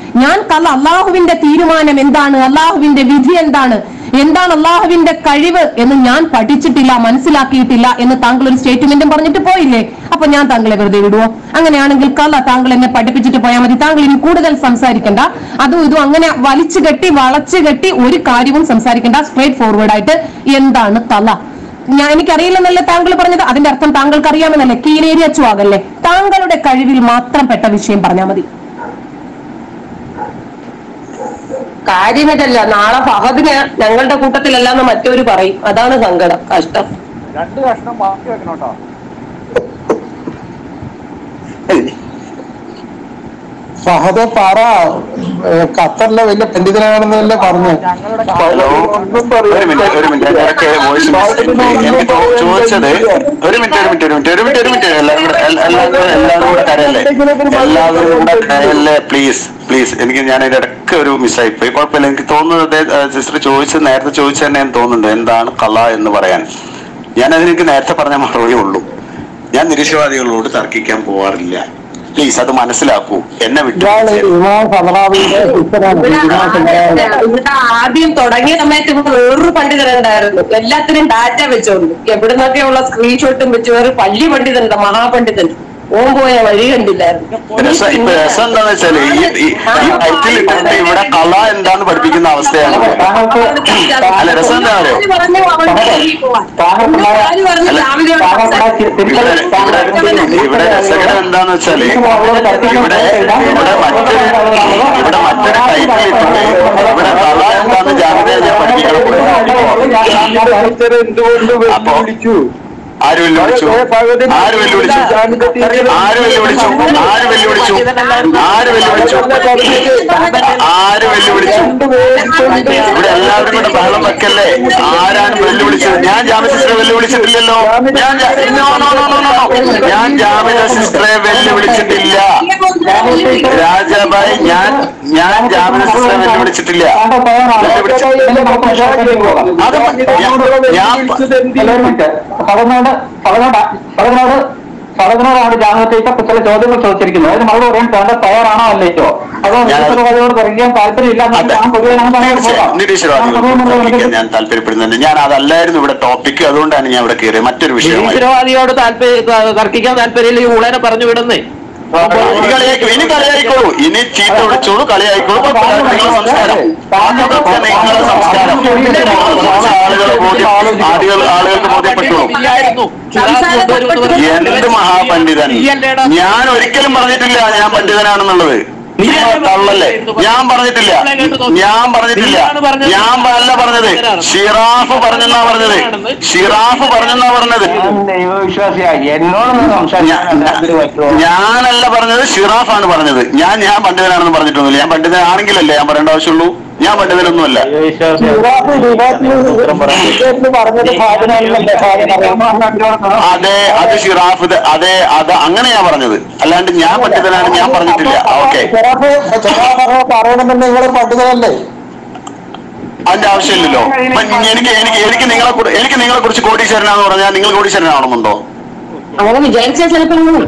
ഞാൻ കല അള്ളാഹുവിന്റെ തീരുമാനം എന്താണ് അള്ളാഹുവിന്റെ വിധി എന്താണ് എന്താണ് അള്ളാഹുവിന്റെ കഴിവ് എന്ന് ഞാൻ പഠിച്ചിട്ടില്ല മനസ്സിലാക്കിയിട്ടില്ല എന്ന് താങ്കൾ ഒരു സ്റ്റേറ്റ്മെന്റും പറഞ്ഞിട്ട് പോയില്ലേ അപ്പൊ ഞാൻ താങ്കളെ വെറുതെ വിടുവോ അങ്ങനെയാണെങ്കിൽ കല താങ്കൾ എന്നെ പഠിപ്പിച്ചിട്ട് പോയാൽ മതി താങ്കൾ ഇനി കൂടുതൽ സംസാരിക്കണ്ട അതും ഇതും അങ്ങനെ വലിച്ചു കെട്ടി വളച്ചു കെട്ടി ഒരു കാര്യവും സംസാരിക്കണ്ട സ്ട്രേറ്റ് ഫോർവേഡ് ആയിട്ട് എന്താണ് കല ഞാൻ എനിക്കറിയില്ലെന്നല്ലേ താങ്കൾ പറഞ്ഞത് അതിന്റെ അർത്ഥം താങ്കൾക്ക് അറിയാമെന്നല്ലേ കീലേരി അച്ചു ആകല്ലേ താങ്കളുടെ കഴിവിൽ മാത്രം പെട്ട വിഷയം പറഞ്ഞാൽ മതി കാര്യമില്ല നാളെ ഫഹദിന് ഞങ്ങളുടെ കൂട്ടത്തിലല്ലാന്ന് മറ്റൊരു പറയും അതാണ് സങ്കടം കഷ്ടം രണ്ട് കഷ്ണം മാറ്റി വെക്കണം കേട്ടോ ഫഹദ് പറ ഏഹ് ഖത്തറിലെ വലിയ പണ്ഡിതനാണെന്നല്ലേ പറഞ്ഞു ഹലോ ഒരു മിനിറ്റ് ഒരു മിനിറ്റ് ഇടയ്ക്ക് വോയിസ് എനിക്ക് ചോ- ചോദിച്ചത് ഒരു മിനിറ്റ് ഒരു മിനിറ്റ് ഒരു മിനിറ്റ് ഒരു മിനിറ്റ് ഒരു മിനിറ്റ് എല്ലാവരും കൂടെ എല്ല- എല്ലാവരും കൂടെ എല്ലാവരും കൂടെ കരയല്ലേ എല്ലാവരും കൂടെ കരയല്ലേ പ്ലീസ് പ്ലീസ് എനിക്ക് ഞാൻ അതിന്റെ ഇടയ്ക്ക് ഒരു മിസ്സായി പോയി കുഴപ്പമില്ല എനിക്ക് തോന്നുന്നത് സിസ്റ്റർ ചോദിച്ചത് നേരത്തെ ചോദിച്ചു തന്നെ എനിക്ക് തോന്നുന്നുണ്ട് എന്താണ് കല എന്ന് പറയാൻ ഞാൻ അതിന് എനിക്ക് നേരത്തെ പറഞ്ഞ മറുപടി ഉള്ളൂ ഞാൻ നിരീശ്വരവാദികളോട് തർക്കിക്കാൻ പോവാറില്ല പ്ലീസ് അത് മനസ്സിലാക്കൂ എന്നെ വിട്ടു ഇയാള് ഇമാം സദറാവിന്റെ ശിഷ്യനാണ് ഇവിടെ ഇമാം സദറാവി. ആദ്യം- ഇവിടെ ആദ്യം തുടങ്ങിയ സമയത്ത് ഇവിടെ വേറൊരു പണ്ഡിതനുണ്ടായിരുന്നു എല്ലാത്തിനും ഡാറ്റ വെച്ചോണ്ട് എവിടുന്നൊക്കെയുള്ള സ്ക്രീൻഷോട്ടും വെച്ച് വേറെ പള്ളി പണ്ഡിതനുണ്ട് മഹാപണ്ഡിതൻ ഓൻ പോയ വഴി കണ്ടില്ലായിരുന്നു രസം ഇപ്പൊ രസം എന്താന്ന് വെച്ചാല് ഈ ഈ- ഈ ടൈറ്റിൽ ഇട്ടിട്ട് ഇവിടെ കല എന്താന്ന് പഠിപ്പിക്കുന്ന അവസ്ഥയാണ് താങ്കൾക്ക് അല്ല രസം എന്താ അറിയോ ആര് പറഞ്ഞു അവൻ വഴി പോവാൻ? ആര് പറഞ്ഞു അല്ല, രാവിലെ ഒരു ഇവിടെ ഇവിടെ ഇവിടെ രസകരം എന്താന്ന് വെച്ചാല് ഇവിടെ ഇവിടെ മറ്റൊരു ഇവിടെ മറ്റൊരു ടൈറ്റിൽ ഇട്ടിട്ട് ഇവിടെ കല എന്താന്ന് ജാഗ്രത ഞാൻ പഠിക്കണം എന്തുകൊണ്ട് അപ്പോ വിളിച്ചു ആര് വെല്ലുവിളിച്ചു ആര് വെല്ലുവിളിച്ചു ആര് വെല്ലുവിളിച്ചു ആര് വെല്ലുവിളിച്ചു ആര് വെല്ലുവിളിച്ചു ആര് വെല്ലുവിളിച്ചു ഇവിടെ എല്ലാവരും കൂടെ ബഹളം വെക്കല്ലേ ആരാണ് വെല്ലുവിളിച്ചത് ഞാൻ ജാമ്യ സിസ്റ്ററെ വെല്ലുവിളിച്ചിട്ടില്ലല്ലോ ഞാൻ ജാ- no, no, no, no, no, no. ഞാൻ ജാമ്യ സിസ്റ്ററെ വെല്ലുവിളിച്ചിട്ടില്ല രാജാഭായ് ഞാൻ ഞാൻ ജാമ്യ സിസ്റ്ററെ വെല്ലുവിളിച്ചിട്ടില്ല അത് ഞാൻ പതിനോട് പതിനോട് പതിനോട് പതിനോടാണ് ജാമ്യത്തേക്ക് ചില ചോദ്യങ്ങൾ ചോദിച്ചിരിക്കുന്നത് അതിന് മറുപടി പറയാൻ താങ്കൾ തയ്യാറാണോ അല്ലയോ അതോ ഞാൻ- നിരീശ്വരവാദിയോട് പറയാൻ താല്പര്യമില്ല എന്ന് അതെ. ഞാൻ പൊതുവെ ഞാൻ പറയാൻ പോകാം. നിരീശ്വരവാദികളോട് തർക്കിക്കാൻ ഞാൻ താല്പര്യപ്പെടുന്നുണ്ട് ഞാൻ അതല്ലായിരുന്നു ഇവിടെ ടോപ്പിക് അതുകൊണ്ടാണ് ഞാൻ ഇവിടെ കയറിയത് മറ്റൊരു വിഷയമായി നിരീശ്വരവാദിയോട് താല്പര്യം തർക്കിക്കാൻ താല്പര്യമില്ല ഈ ഉളനെ പറഞ്ഞു വിടുന്നേ ഇനി കളിയാക്കൂ ഇനി കളിയായിക്കോളൂ ഇനി ചീത്ത വിളിച്ചോളൂ കളിയായിക്കോളൂ കുഴപ്പമില്ല. നിങ്ങളുടെ സംസ്കാരം അതൊക്കെ നിങ്ങളുടെ സംസ്കാരം കുറച്ച് ആളുകൾ ബോധ്യം ആളുകൾ ആളുകൾക്ക് ബോധ്യപ്പെട്ടോളൂ ഇല്ലായിരുന്നു ചുറാത്ത് കൊണ്ടുവരുമെന്ന് പറഞ്ഞു. എന്ത് മഹാപണ്ഡിതൻ ഞാൻ ഒരിക്കലും പറഞ്ഞിട്ടില്ല ഞാൻ പണ്ഡിതനാണെന്നുള്ളത് തള്ളല്ലേ ഞാൻ പറഞ്ഞിട്ടില്ല ഞാൻ പറഞ്ഞിട്ടില്ല ഞാൻ അല്ല പറഞ്ഞത് ഷിറാഫ് പറഞ്ഞെന്നാ പറഞ്ഞത് ഷിറാഫ് പറഞ്ഞെന്നാ പറഞ്ഞത് ഞാൻ ദൈവവിശ്വാസിയായി എന്നോടൊന്ന് സംസാരിക്കാൻ താല്പര്യം പറ്റുമോ ഞാനല്ല പറഞ്ഞത് ഷിറാഫാണ് പറഞ്ഞത് ഞാൻ ഞാൻ പണ്ഡിതനാണെന്ന് പറഞ്ഞിട്ടൊന്നുമില്ല ഞാൻ പണ്ഡിതനാണെങ്കിലല്ലേ ഞാൻ പറയേണ്ട ആവശ്യമുള്ളൂ ഞാൻ പണ്ഡിതനൊന്നുമല്ല ഷിറാഫ് ഡിബേറ്റിൽ പറഞ്ഞത് ഫാദിനല്ലേ ഫാദിൻ അറിയാം അതെ അത് ഷിറാഫ് ഇത് അതെ അത് അങ്ങനെയാ പറഞ്ഞത് അല്ലാണ്ട് ഞാൻ പണ്ഡിതനാണ് ഞാൻ പറഞ്ഞിട്ടില്ല ഓക്കെ ഷിറാഫ് ഷിറാഫ് പറയണമെന്ന് നിങ്ങൾ പണ്ഡിതനല്ലേ അതിന്റെ ആവശ്യമില്ലല്ലോ ഇപ്പൊ എനിക്ക് എനിക്ക് എനിക്ക് നിങ്ങളെ കുറി- എനിക്ക് നിങ്ങളെ കുറിച്ച് കോടീശ്വരനാന്ന് പറഞ്ഞാൽ നിങ്ങൾ കോടീശ്വരനാവണമെന്നുണ്ടോ അങ്ങനെ വിചാരിച്ചാൽ ചിലപ്പോൾ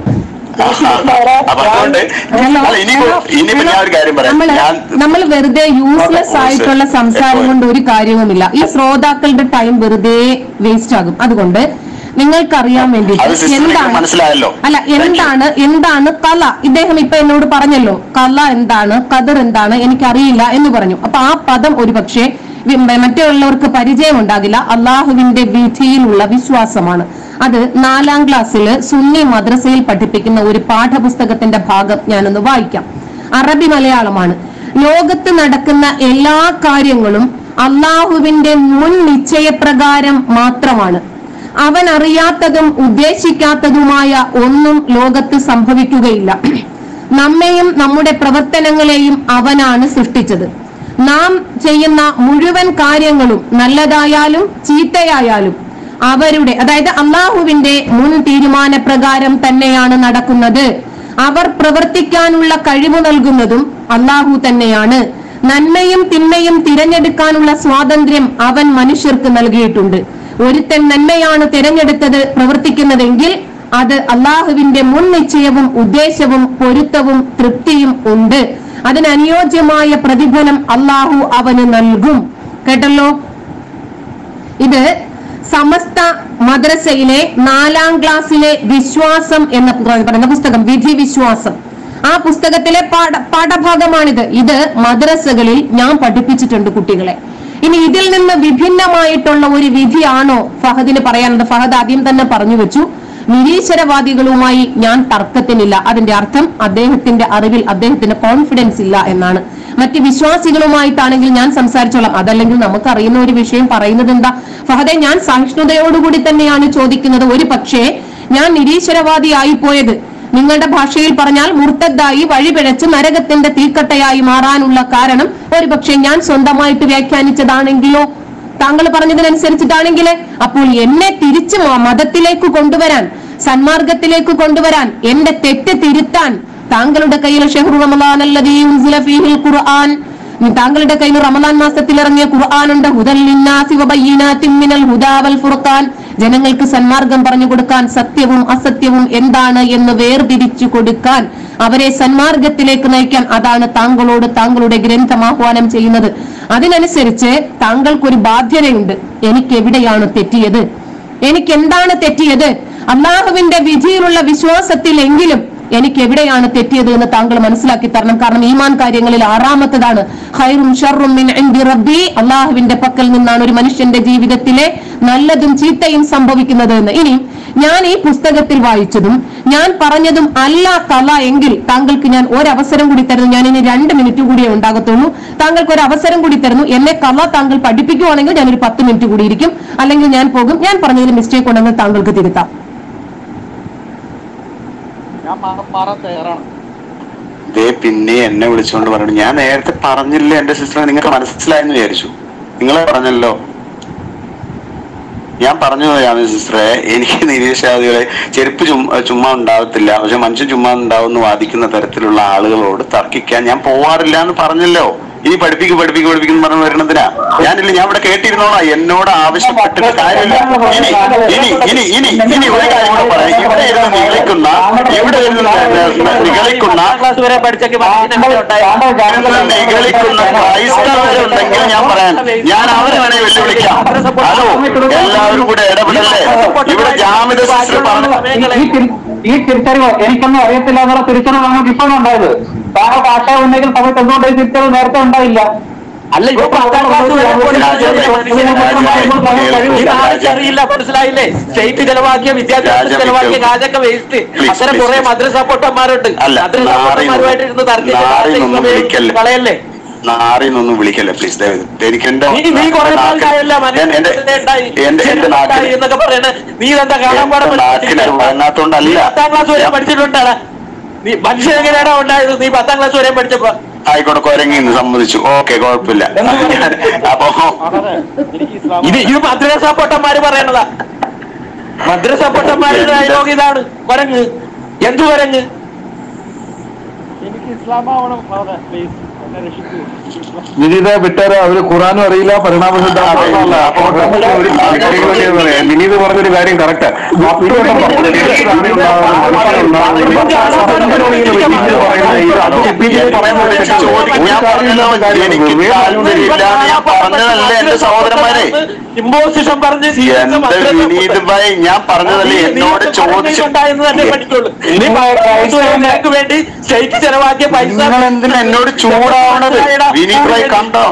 അപ്പൊ അതുകൊണ്ട് അല്ല ഇനി ഇനിയിപ്പോ ഞാൻ ഒരു കാര്യം പറയാം നമ്മള് ഞാൻ നമ്മൾ വെറുതെ യൂസ്ലെസ് ആയിട്ടുള്ള സംസാരം കൊണ്ട് ഒരു കാര്യവുമില്ല ഈ ശ്രോതാക്കളുടെ ടൈം വെറുതെ വേസ്റ്റ് ആകും അതുകൊണ്ട് നിങ്ങൾക്കറിയാൻ വേണ്ടിയിട്ട് അത് സിസ്റ്ററിന് എന്താണ് മനസ്സിലായല്ലോ അല്ല എന്താണ് എന്താണ് കല ഇദ്ദേഹം ഇപ്പൊ എന്നോട് പറഞ്ഞല്ലോ കല എന്താണ് കതർ എന്താണ് എനിക്കറിയില്ല എന്ന് പറഞ്ഞു അപ്പൊ ആ പദം ഒരു പക്ഷേ മറ്റുള്ളവർക്ക് പരിചയം ഉണ്ടാകില്ല അള്ളാഹുവിന്റെ വിധിയിലുള്ള വിശ്വാസമാണ് അത് നാലാം ക്ലാസ്സിൽ സുന്നി മദ്രസയിൽ പഠിപ്പിക്കുന്ന ഒരു പാഠപുസ്തകത്തിന്റെ ഭാഗം ഞാനൊന്ന് വായിക്കാം അറബി മലയാളമാണ് ലോകത്ത് നടക്കുന്ന എല്ലാ കാര്യങ്ങളും അള്ളാഹുവിന്റെ മുൻ നിശ്ചയപ്രകാരം മാത്രമാണ് അവൻ അറിയാത്തതും ഉദ്ദേശിക്കാത്തതുമായ ഒന്നും ലോകത്ത് സംഭവിക്കുകയില്ല നമ്മെയും നമ്മുടെ പ്രവർത്തനങ്ങളെയും അവനാണ് സൃഷ്ടിച്ചത് നാം ചെയ്യുന്ന മുഴുവൻ കാര്യങ്ങളും നല്ലതായാലും ചീത്തയായാലും അവരുടെ അതായത് അള്ളാഹുവിന്റെ മുൻ തീരുമാനപ്രകാരം തന്നെയാണ് നടക്കുന്നത് അവർ പ്രവർത്തിക്കാനുള്ള കഴിവ് നൽകുന്നതും അള്ളാഹു തന്നെയാണ് നന്മയും തിന്മയും തിരഞ്ഞെടുക്കാനുള്ള സ്വാതന്ത്ര്യം അവൻ മനുഷ്യർക്ക് നൽകിയിട്ടുണ്ട് ഒരുത്തൻ നന്മയാണ് തിരഞ്ഞെടുത്തത് പ്രവർത്തിക്കുന്നതെങ്കിൽ അത് അള്ളാഹുവിന്റെ മുൻ നിശ്ചയവും ഉദ്ദേശവും പൊരുത്തവും തൃപ്തിയും ഉണ്ട് അതിന് അനുയോജ്യമായ പ്രതിഫലം അള്ളാഹു അവന് നൽകും കേട്ടല്ലോ ഇത് സമസ്ത മദ്രസയിലെ നാലാം ക്ലാസ്സിലെ വിശ്വാസം എന്ന പു- പറയുന്ന പുസ്തകം വിധി വിശ്വാസം ആ പുസ്തകത്തിലെ പാഠ പാഠഭാഗമാണിത് ഇത് മദ്രസകളിൽ ഞാൻ പഠിപ്പിച്ചിട്ടുണ്ട് കുട്ടികളെ ഇനി ഇതിൽ നിന്ന് വിഭിന്നമായിട്ടുള്ള ഒരു വിധിയാണോ ഫഹദിന് പറയാനുള്ളത് ഫഹദ് ആദ്യം തന്നെ പറഞ്ഞു വെച്ചു നിരീശ്വരവാദികളുമായി ഞാൻ തർക്കത്തിനില്ല അതിന്റെ അർത്ഥം അദ്ദേഹത്തിന്റെ അറിവിൽ അദ്ദേഹത്തിന് കോൺഫിഡൻസ് ഇല്ല എന്നാണ് മറ്റ് വിശ്വാസികളുമായിട്ടാണെങ്കിൽ ഞാൻ സംസാരിച്ചോളാം അതല്ലെങ്കിൽ നമുക്ക് അറിയുന്ന ഒരു വിഷയം പറയുന്നത് എന്താ ഫഹദെ ഞാൻ സഹിഷ്ണുതയോടുകൂടി തന്നെയാണ് ചോദിക്കുന്നത് ഒരു പക്ഷേ ഞാൻ നിരീശ്വരവാദിയായി പോയത് നിങ്ങളുടെ ഭാഷയിൽ പറഞ്ഞാൽ മുർത്തദ്ദായി വഴിപിഴച്ച് നരകത്തിന്റെ തീക്കട്ടയായി മാറാനുള്ള കാരണം ഒരുപക്ഷെ ഞാൻ സ്വന്തമായിട്ട് വ്യാഖ്യാനിച്ചതാണെങ്കിലോ താങ്കൾ പറഞ്ഞതിനനുസരിച്ചിട്ടാണെങ്കിൽ അപ്പോൾ എന്നെ തിരിച്ച് മ- മതത്തിലേക്ക് കൊണ്ടുവരാൻ സന്മാർഗത്തിലേക്ക് കൊണ്ടുവരാൻ എന്റെ തെറ്റ് തിരുത്താൻ താങ്കളുടെ കയ്യിൽ ഷെഹ്റു റമദാൻ അല്ലദീ ഉൻസില ഫീഹിൽ ഖുർആൻ താങ്കളുടെ കയ്യിൽ റമദാൻ മാസത്തിൽ ഇറങ്ങിയ ഖുർആൻ ഉണ്ട് ഹുദൽ ലിന്നാസി വബയ്യിനാത്തിൻ മിനൽ ഹുദാ വൽ ഫുർഖാൻ ജനങ്ങൾക്ക് സന്മാർഗം പറഞ്ഞു കൊടുക്കാൻ സത്യവും അസത്യവും എന്താണ് എന്ന് വേർതിരിച്ചു കൊടുക്കാൻ അവരെ സന്മാർഗത്തിലേക്ക് നയിക്കാൻ അതാണ് താങ്കളോട് താങ്കളുടെ ഗ്രന്ഥം ആഹ്വാനം ചെയ്യുന്നത് അതിനനുസരിച്ച് താങ്കൾക്കൊരു ബാധ്യതയുണ്ട് എനിക്ക് എവിടെയാണ് തെറ്റിയത് എനിക്ക് എന്താണ് തെറ്റിയത് അള്ളാഹുവിന്റെ വിധിയിലുള്ള വിശ്വാസത്തിലെങ്കിലും എനിക്ക് എവിടെയാണ് തെറ്റിയത് എന്ന് താങ്കൾ മനസ്സിലാക്കി തരണം കാരണം ഈമാൻ കാര്യങ്ങളിൽ ആറാമത്തതാണ് ഖൈറും ഷർറും മിൻ ഇൻദി റബ്ബി അള്ളാഹുവിന്റെ പക്കൽ നിന്നാണ് ഒരു മനുഷ്യന്റെ ജീവിതത്തിലെ നല്ലതും ചീത്തയും സംഭവിക്കുന്നത് എന്ന് ഇനി ഞാൻ ഈ പുസ്തകത്തിൽ വായിച്ചതും ഞാൻ പറഞ്ഞതും അല്ല കല എങ്കിൽ താങ്കൾക്ക് ഞാൻ ഒരവസരം കൂടി തരുന്നു ഞാൻ ഇനി രണ്ട് മിനിറ്റ് കൂടിയേ ഉണ്ടാകത്തുള്ളൂ താങ്കൾക്ക് ഒരു അവസരം കൂടി തരുന്നു എന്നെ കല താങ്കൾ പഠിപ്പിക്കുവാണെങ്കിൽ ഞാൻ ഒരു പത്ത് മിനിറ്റ് കൂടി ഇരിക്കും അല്ലെങ്കിൽ ഞാൻ പോകും ഞാൻ പറഞ്ഞതിൽ മിസ്റ്റേക്ക് ഉണ്ടെന്ന് താങ്കൾക്ക് തിരുത്താം ഞാൻ മാറാൻ തയ്യാറാണ് ദേ പിന്നെ എന്നെ വിളിച്ചുകൊണ്ട് പറഞ്ഞു ഞാൻ നേരത്തെ പറഞ്ഞില്ല എന്റെ സിസ്റ്റർ നിങ്ങൾക്ക് മനസ്സിലായെന്ന് വിചാരിച്ചു നിങ്ങൾ പറഞ്ഞല്ലോ ഞാൻ പറഞ്ഞു ജാമ്യ സിസ്റ്ററെ എനിക്ക് നിരീക്ഷാദികളെ ചെരുപ്പ് ചുമ്മാ ചുമ്മാ ഉണ്ടാവത്തില്ല പക്ഷെ മനുഷ്യൻ ചുമ്മാ ഉണ്ടാവും എന്ന് വാദിക്കുന്ന തരത്തിലുള്ള ആളുകളോട് തർക്കിക്കാൻ ഞാൻ പോവാറില്ല എന്ന് പറഞ്ഞല്ലോ ഇനി പഠിപ്പിക്കും പഠിപ്പിക്കും പഠിപ്പിക്കും എന്ന് പറഞ്ഞ് വരണതിനാ ഞാനില്ല ഞാൻ ഇവിടെ കേട്ടിരുന്നോളാം എന്നോട് ആവശ്യപ്പെട്ടിട്ട് കാര്യമില്ല ഇനി ഇനി ഇനി ഇനി ഇനി ഒരു കാര്യം കൂടെ പറയാം ഇവിടെ ഇരുന്ന് നിഗളിക്കുന്ന ഇവിടെ ഇരുന്ന് നിഗളിക്കുന്ന ക്ലാസ് വരെ പഠിച്ചൊക്കെ നിഗളിക്കുന്ന ക്രൈസ്തവരുണ്ടെങ്കിൽ ഞാൻ പറയാൻ ഞാൻ അവരെ വേണേ വെല്ലുവിളിക്കാം ഹലോ എല്ലാവരും കൂടെ ഇടപെടല്ലേ ഇവിടെ ജാമിത സിസ്റ്റർ പറഞ്ഞു ഈ തിരി- ഈ തിരിച്ചറിവ് എനിക്കൊന്നും അറിയത്തില്ല എന്നുള്ള തിരിച്ചറിവ് നമുക്ക് ഇപ്പോഴും ഉണ്ടായത് താങ്കൾക്ക് ആശയം ഉണ്ടെങ്കിൽ സമയത്ത് എന്തുകൊണ്ട് ഈ തിരിച്ചറിവ് നേരത്തെ ഉണ്ടായില്ല അല്ല ഇപ്പൊ പത്താം ക്ലാസ് വരെ അറിയില്ല മനസ്സിലായില്ലേ സ്റ്റേറ്റ് ചെലവാക്കിയ വിദ്യാഭ്യാസം ചെലവാക്കിയ കാശൊക്കെ വേസ്റ്റ് അത്തരം കുറെ മദ്രസ പൊട്ടന്മാരുണ്ട് അല്ല, മദ്രസ നാറി പൊട്ടന്മാരുമായിട്ട് ഇരുന്ന് തർക്കിച്ച് നാറി കാശ് ഒന്നും വിളിക്കല്ലേ. കളയല്ലേ നാറിന്നൊന്നും വിളിക്കല്ലേ പ്ലീസ് ദയവ് എനിക്ക് എന്റെ നീ നീ കുറെ നാളുണ്ടായല്ല എന്റെ മനുഷ്യണ്ടായി എന്റെ എന്റെ നാട്ടിൽ എന്നൊക്കെ പറയണ നീ എന്താ കാണാൻ പാടെ എന്റെ നാട്ടിൽ വഴങ്ങാത്തോണ്ടല്ല പത്താം ക്ലാസ് വരെ പഠിച്ചിട്ടുണ്ടാണ് നീ മനുഷ്യൻ എങ്ങനെയാണോ ഉണ്ടായത് നീ പത്താം ക്ലാസ് വരെ പഠിച്ചപ്പോ ആയിക്കോട്ടെ കൊരങ്ങി എന്ന് സമ്മതിച്ചു ഓക്കെ കുഴപ്പമില്ല ഞാൻ- അപ്പൊ എനിക്ക് ഇസ്ലാം ഇത് ഇത് മദ്രസ പൊട്ടന്മാര് പറയണതാ മദ്രസ പൊട്ടന്മാരുടെ ഡയലോഗ് ഇതാണ് കുരങ്ങ് എന്തു കുരങ്ങ് എനിക്ക് ഇസ്ലാമാവണം ഫാദർ പ്ലീസ് എന്നെ രക്ഷിക്കൂ ഇസ്ലാം വിനീത വിട്ടേരെ അവര് ഖുറാനും അറിയില്ല പരിണാമ സിദ്ധാന്തമല്ല അപ്പൊ ഒരു കാര്യങ്ങളൊക്കെ പറയാം. വിനീത് പറഞ്ഞൊരു കാര്യം കറക്റ്റ് ഞാൻ പറഞ്ഞല്ലോ എനിക്ക് താല്പര്യമില്ല ഞാൻ പറഞ്ഞതല്ലേ എന്റെ സഹോദരന്മാരെ ഇമ്പോസിഷൻ പറഞ്ഞ് എന്റെ വിനീത് ഭായ് ഞാൻ പറഞ്ഞതല്ലേ എന്നോട് ചോദിച്ചു ഉണ്ടായെന്ന് തന്നെ പഠിക്കുള്ളൂ നീ നിനക്ക് വേണ്ടി സ്റ്റേറ്റ് ചെലവാക്കിയ പൈസ നിങ്ങൾ എന്തിനാ എന്നോട് ചൂടാവണത് വിനീത് ഭായ് കണ്ടോ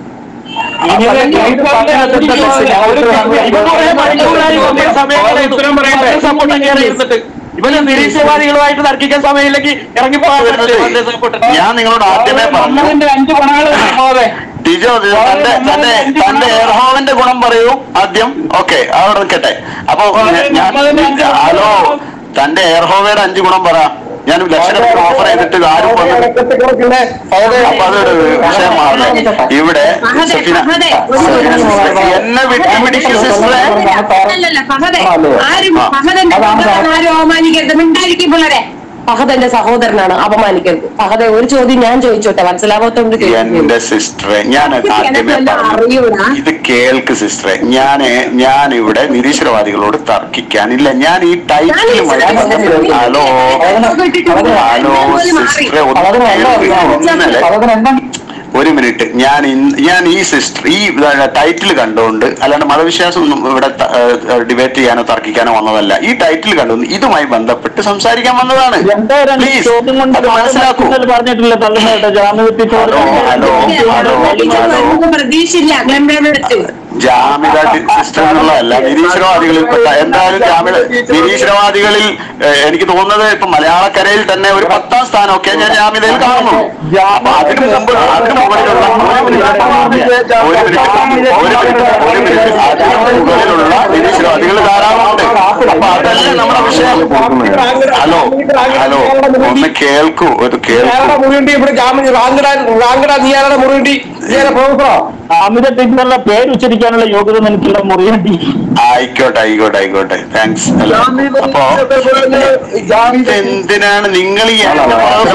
ഇവന് നിരീക്ഷവാദികളുമായിട്ട് തർക്കിക്കാൻ സമയമില്ലെങ്കിൽ ഇറങ്ങി പോകാൻ ഞാൻ നിങ്ങളോട് ആദ്യമേ പറഞ്ഞു അഞ്ച് ഗുണങ്ങൾ ടിജോ തന്റെ തന്റെ തന്റെ എയർഹോവിന്റെ ഗുണം പറയൂ ആദ്യം ഓക്കെ അവിടെ നിൽക്കട്ടെ അപ്പൊ ഞാൻ ഹലോ തന്റെ എയർഹോവയുടെ അഞ്ച് ഗുണം പറ ഞാൻ ലക്ഷക്കണക്കിന് ഓഫർ ചെയ്തിട്ട് ഇത് ആരും വന്നിട്ട് അപ്പൊ അതൊരു വിഷയം മാറണം ഇവിടെ ഫഹദെ, സഫീന ഫഹദെ, ഒരു സഫീന, എന്നെ വിട്ടുപിടിക്കും സിസ്റ്ററെ അല്ലല്ല ഫഹദെ ആരും ഫഹദന്റെ പുസ്തകം ആരും അവമാനിക്കരുത് മിണ്ടായിരിക്കും പിള്ളേരെ ഫഹദ് എന്റെ സഹോദരനാണ് അപമാനിക്കരുത് ഫഹദെ ഒരു ചോദ്യം ഞാൻ ചോദിച്ചോട്ടെ മനസ്സിലാവാത്തോണ്ട് ചോദിക്കുന്നു. എന്റെ സിസ്റ്ററെ ഞാൻ ആദ്യമേ പറഞ്ഞു ഇത് കേൾക്ക് സിസ്റ്ററെ ഞാന് ഞാൻ ഇവിടെ നിരീശ്വരവാദികളോട് തർക്കിക്കാനില്ല ഞാൻ ഈ ടൈറ്റിൽ ഹലോ ഹലോ സിസ്റ്ററെ ഒന്ന് കേൾക്ക്. ഇന്നലെ ഒരു മിനിറ്റ് ഞാൻ ഇന്ന് ഞാൻ ഈ സിസ്റ്റർ ഈ ടൈറ്റിൽ കണ്ടുകൊണ്ട് അല്ലാണ്ട് മതവിശ്വാസം ഒന്നും ഇവിടെ ഡിബേറ്റ് ചെയ്യാനോ തർക്കിക്കാനോ വന്നതല്ല ഈ ടൈറ്റിൽ കണ്ടുകൊണ്ട് ഇതുമായി ബന്ധപ്പെട്ട് സംസാരിക്കാൻ വന്നതാണ് Please, അത് മനസ്സിലാക്കൂ പറഞ്ഞിട്ടില്ല തള്ളുന്നേട്ടോ ജാമ്യത്തി ഹലോ ഹലോ ഹലോ ഹലോ ഒന്നും പ്രതീക്ഷയില്ല ഗ്ലംബേമെടുത്ത് ജാമിത സിസ്റ്റർ എന്നുള്ളതല്ല നിരീശ്വരവാദികളിൽപ്പെട്ട എന്തായാലും ജാമിത നിരീശ്വരവാദികളിൽ ഏഹ്, എനിക്ക് തോന്നുന്നത് ഇപ്പൊ മലയാളക്കരയിൽ തന്നെ ഒരു പത്താം സ്ഥാനമൊക്കെ ഞാൻ ജാമിതയിൽ കാണുന്നു അപ്പൊ അതിന് മുമ്പ് അതിന് മുകളിലുള്ള ഒരു മിനിറ്റ് ഒരു മിനിറ്റ് ഒരു മിനിറ്റ് ഒരു മിനിറ്റ് അതിന് മുകളിലുള്ള നിരീശ്വരവാദികൾ ധാരാളമുണ്ട് അപ്പൊ അതല്ല നമ്മുടെ വിഷയം ഹലോ ഹലോ ഒന്ന് കേൾക്കൂ ഒരു കേൾക്കൂ മുറിയുണ്ടി ഇവിടെ ജാമ്യം റാങ്കട റാങ്കട നീയാരുടെ മുറിയുണ്ടി നീയാരുടെ പ്രൊഫസറോ അമിത ടീച്ചറുടെ പേര് ഉച്ചരിക്കാനുള്ള യോഗ്യത നിനക്കില്ല മുറിയണ്ടി ആയിക്കോട്ടെ ആയിക്കോട്ടെ ആയിക്കോട്ടെ താങ്ക്സ് അപ്പോ എന്തിനാണ് നിങ്ങൾ ഈ ഞാൻ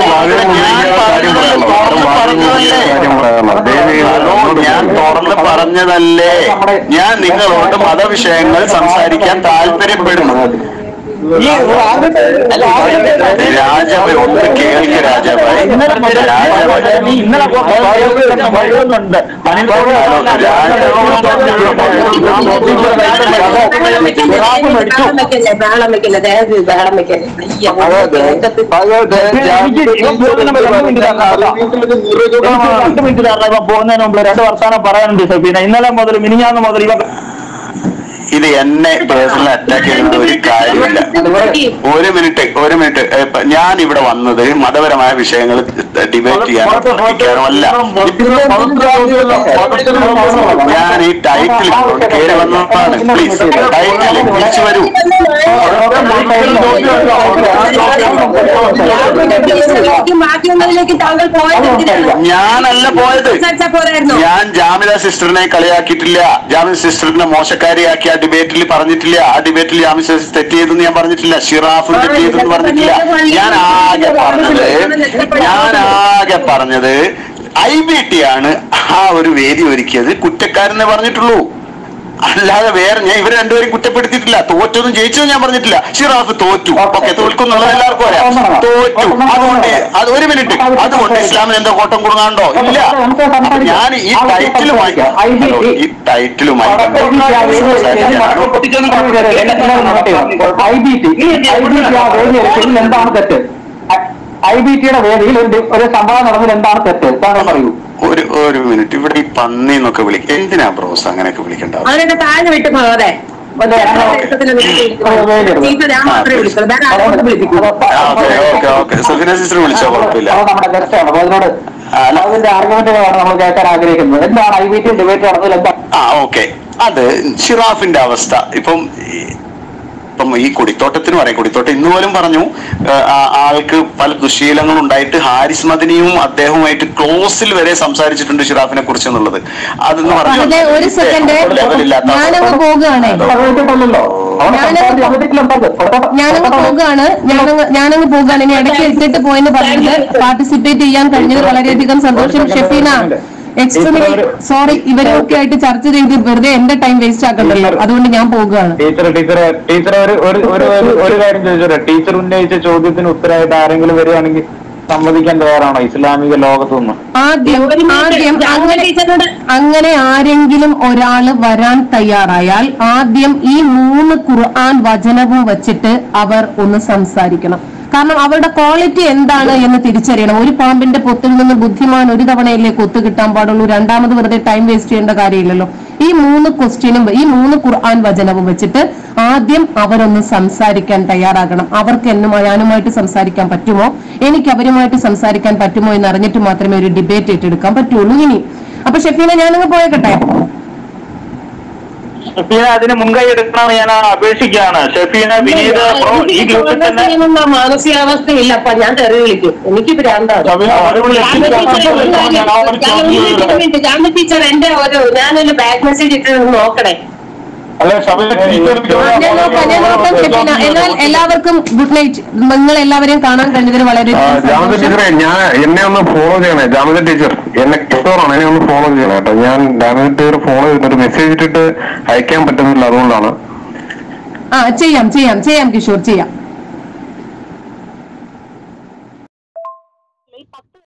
പറഞ്ഞതല്ലേ ഹലോ ഞാൻ തുറന്ന് പറഞ്ഞതല്ലേ ഞാൻ നിങ്ങളോട് മതവിഷയങ്ങൾ സംസാരിക്കാൻ താല്പര്യപ്പെടുന്നു രാജാവ് ഒന്ന് കേൾക്ക് രാജാഭായി രാജാഭായി നീ ഇന്നലെ വഴികളുണ്ട് ബഹളം വെക്കല്ലേ ബഹളം വെക്കല്ലേ ദയവ് ബഹളം വെക്കല്ലേ രണ്ട് മിനിറ്റ് തരണം ഇപ്പൊ പോകുന്നതിന് മുമ്പ് രണ്ട് വർത്താനം പറയാനുണ്ട് സബീന ഇന്നലെ മുതൽ മിനിഞ്ഞാന്ന് മുതൽ ഇവ ഇത് എന്നെ പേഴ്സണൽ അറ്റാക്ക് ചെയ്യുന്ന ഒരു കാര്യമില്ല ഒരു മിനിറ്റ് ഒരു മിനിറ്റ് ഏ, ഇപ്പൊ ഞാൻ ഇവിടെ വന്നത് മതപരമായ വിഷയങ്ങൾ ഡിബേറ്റ് ചെയ്യാനോ തർക്കിക്കാനോ അല്ല ഞാൻ ഈ ടൈറ്റിൽ കയറി വന്നതാണ് പ്ലീസ് ടൈറ്റിൽ തിരിച്ചു വരൂ മാറ്റുന്നതിലേക്ക് താങ്കൾ പോയത് എന്തിനാണ് ഞാനല്ല പോയത് സംസാരിച്ചാ പോരായിരുന്നോ ഞാൻ ജാമിത സിസ്റ്ററിനെ കളിയാക്കിയിട്ടില്ല ജാമിത സിസ്റ്ററിനെ മോശക്കാരിയാക്കി ആ ഡിബേറ്റിൽ പറഞ്ഞിട്ടില്ല ആ ഡിബേറ്റിൽ ജാമിത സിസ്റ്റർ തെറ്റ് ചെയ്തെന്ന് ഞാൻ പറഞ്ഞിട്ടില്ല ഷിറാഫ് തെറ്റ് ചെയ്തെന്ന് പറഞ്ഞിട്ടില്ല ഞാൻ ആകെ പറഞ്ഞത് ഞാൻ ആകെ പറഞ്ഞത് ഐ ബി ടി ആണ് ആ ഒരു വേദി ഒരുക്കിയത് കുറ്റക്കാരെന്നേ പറഞ്ഞിട്ടുള്ളൂ അല്ലാതെ വേറെ ഞാൻ ഇവർ രണ്ടുപേരും കുറ്റപ്പെടുത്തിയിട്ടില്ല തോറ്റൊന്നും ജയിച്ചതും ഞാൻ പറഞ്ഞിട്ടില്ല ഷിറാഫ് തോറ്റു ഓക്കെ തോൽക്കുന്നുള്ളത് എല്ലാവർക്കും അറിയാം തോറ്റു അതുകൊണ്ട് അത് ഒരു മിനിറ്റ് അതുകൊണ്ട് ഇസ്ലാമിന് എന്തോ കോട്ടം കൊടുങ്ങാണ്ടോ ഇല്ല അപ്പൊ ഞാൻ ഈ ടൈറ്റിലുമായി ഹലോ, ഈ ടൈറ്റിലുമായി ബന്ധപ്പെട്ട് ഐ ബി ടി എന്താണ് തെറ്റ് ഐ ബി ടിയുടെ വേദിയിൽ ഒരു ഒരു സംഭവം നടന്നതിൽ എന്താണ് തെറ്റ് താങ്കൾ പറയൂ ഒരു ഒരു മിനിറ്റ് ഇവിടെ ഈ പന്നി എന്നൊക്കെ വിളിക്കും എന്തിനാ ബ്രോസ് അങ്ങനെയൊക്കെ വിളിക്കണ്ട അവനൊക്കെ താഴെ വിട്ട് പോകാതെ ചീത്ത ഞാൻ മാത്രമേ വിളിക്കുള്ളൂ വേറെ ആരോടും വിളിപ്പിക്കൂ okay okay okay Sufina sister വിളിച്ചോ കുഴപ്പമില്ല അത് നമ്മുടെ ഗസ്റ്റാണ് അപ്പൊ അതിനോട് അല്ല. അതിന്റെ ആർഗ്യുമെന്റുകളാണ് നമ്മൾ കേൾക്കാൻ ആഗ്രഹിക്കുന്നത് എന്താണ് ഐ ബി ടി ഡിബേറ്റ് നടന്നതിൽ എന്താണ് ആ ഓക്കെ അത് ഷിറാഫിന്റെ അവസ്ഥ ഇപ്പം ഈ- ഇപ്പം ഈ കുടിത്തോട്ടത്തിന് പറയാം കുടിത്തോട്ടം ഇന്ന് പോലും പറഞ്ഞു ആ, ആ- ആൾക്ക് പല ദുശീലങ്ങൾ ഉണ്ടായിട്ട് ഹാരിസ് മദിനിയും അദ്ദേഹവുമായിട്ട് ക്ലോസിൽ വരെ സംസാരിച്ചിട്ടുണ്ട് ഷിറാഫിനെ കുറിച്ച് എന്നുള്ളത് അതെന്ന് അതെ ഒരു സെക്കൻഡ് ഞാനങ്ങ് പോകുകയാണേ സംഭവിച്ചിട്ടല്ലോ അവിടെ ഞാനത് സംസാരിച്ച് അതിൽ എന്താ ഞാനങ്ങ് പോകുകയാണ് ഞാനങ്ങ് ഞാനങ്ങ് പോകുകയാണ് ഇനി ഇടയ്ക്ക് ഇട്ടിട്ട് പോയെന്ന് പറഞ്ഞത് പാർട്ടിസിപ്പേറ്റ് ചെയ്യാൻ കഴിഞ്ഞത് വളരെയധികം സന്തോഷം ഷെഫീന എക്സ്ട്രീംലി സോറി ഇവരൊക്കെ ആയിട്ട് ചർച്ച ചെയ്ത് വെറുതെ എന്റെ ടൈം വേസ്റ്റ് ആക്കണ്ടല്ലോ അതുകൊണ്ട് ഞാൻ പോകുകയാണ് ടീച്ചർ ടീച്ചർ ടീച്ചർ ഒരു ഒരു ഒരു ഒരു- ഒരു കാര്യം ചോദിച്ചോട്ടെ ടീച്ചർ ഉന്നയിച്ച ചോദ്യത്തിന് ഉത്തരമായിട്ട് ആരെങ്കിലും വരികയാണെങ്കിൽ സമ്മതിക്കാൻ തയ്യാറാണോ ഇസ്ലാമിക ലോകത്തുനിന്ന് ആദ്യം ആദ്യം അങ്ങനെ അങ്ങനെ ആരെങ്കിലും ഒരാള് വരാൻ തയ്യാറായാൽ ആദ്യം ഈ മൂന്ന് ഖുർആൻ വചനവും വെച്ചിട്ട് അവർ ഒന്ന് സംസാരിക്കണം കാരണം അവരുടെ ക്വാളിറ്റി എന്താണ് എന്ന് തിരിച്ചറിയണം ഒരു പാമ്പിന്റെ പൊത്തിൽ നിന്ന് ബുദ്ധിമാൻ ഒരു തവണയല്ലേ കൊത്തു കിട്ടാൻ പാടുള്ളൂ രണ്ടാമത് വെറുതെ ടൈം വേസ്റ്റ് ചെയ്യേണ്ട കാര്യമില്ലല്ലോ ഈ മൂന്ന് ക്വസ്റ്റ്യനും ഈ മൂന്ന് ഖുർആൻ വചനവും വെച്ചിട്ട് ആദ്യം അവരൊന്ന് സംസാരിക്കാൻ തയ്യാറാകണം അവർക്ക് എന്നും ഞാനുമായിട്ട് സംസാരിക്കാൻ പറ്റുമോ എനിക്ക് അവരുമായിട്ട് സംസാരിക്കാൻ പറ്റുമോ എന്ന് അറിഞ്ഞിട്ട് മാത്രമേ ഒരു ഡിബേറ്റ് ഏറ്റെടുക്കാൻ പറ്റുള്ളൂ ഇനി അപ്പൊ ഷെഫീന ഞാനങ്ങ് പോയേക്കട്ടെ ഷെഫീന അതിന് മുൻകൈ എടുക്കണമെന്ന് ഞാൻ അപേക്ഷിക്കുകയാണ് ഷെഫീന വിനീത് ബ്രോ ഈ ഗ്രൂപ്പിൽ തന്നെ ചെയ്യാനുള്ള മാനസികാവസ്ഥയില്ല അപ്പൊ ഞാൻ തെറി വിളിക്കും എനിക്ക് ഭ്രാന്താണ് ഷെഫീന അവരോട് ജാമ്യ ടീച്ചർ എന്റെ ഒരു ഞാനൊരു ബാക്ക് മെസ്സേജ് ഇട്ട് നോക്കണേ അല്ല ശബരി ടീച്ചർ ഞാൻ നോക്കാം ഞാൻ നോക്കാം ഷെഫീന എന്നാൽ എല്ലാവർക്കും ഗുഡ് നൈറ്റ് നിങ്ങൾ എല്ലാവരെയും കാണാൻ കഴിഞ്ഞതിന് വളരെ ജാമിത ടീച്ചറെ ഞാൻ എന്നെ ഒന്ന് ഫോളോ ചെയ്യണേ ജാമിത ടീച്ചർ എന്നെ കിഷോറാണ് എന്നെ ഒന്ന് ഫോളോ ചെയ്യണം കേട്ടോ ഞാൻ ജാമിത ടീച്ചർ ഫോളോ ചെയ്തിട്ട് മെസ്സേജ് ഇട്ടിട്ട് അയക്കാൻ പറ്റുന്നില്ല അതുകൊണ്ടാണ് ആ ചെയ്യാം ചെയ്യാം ചെയ്യാം കിഷോർ ചെയ്യാം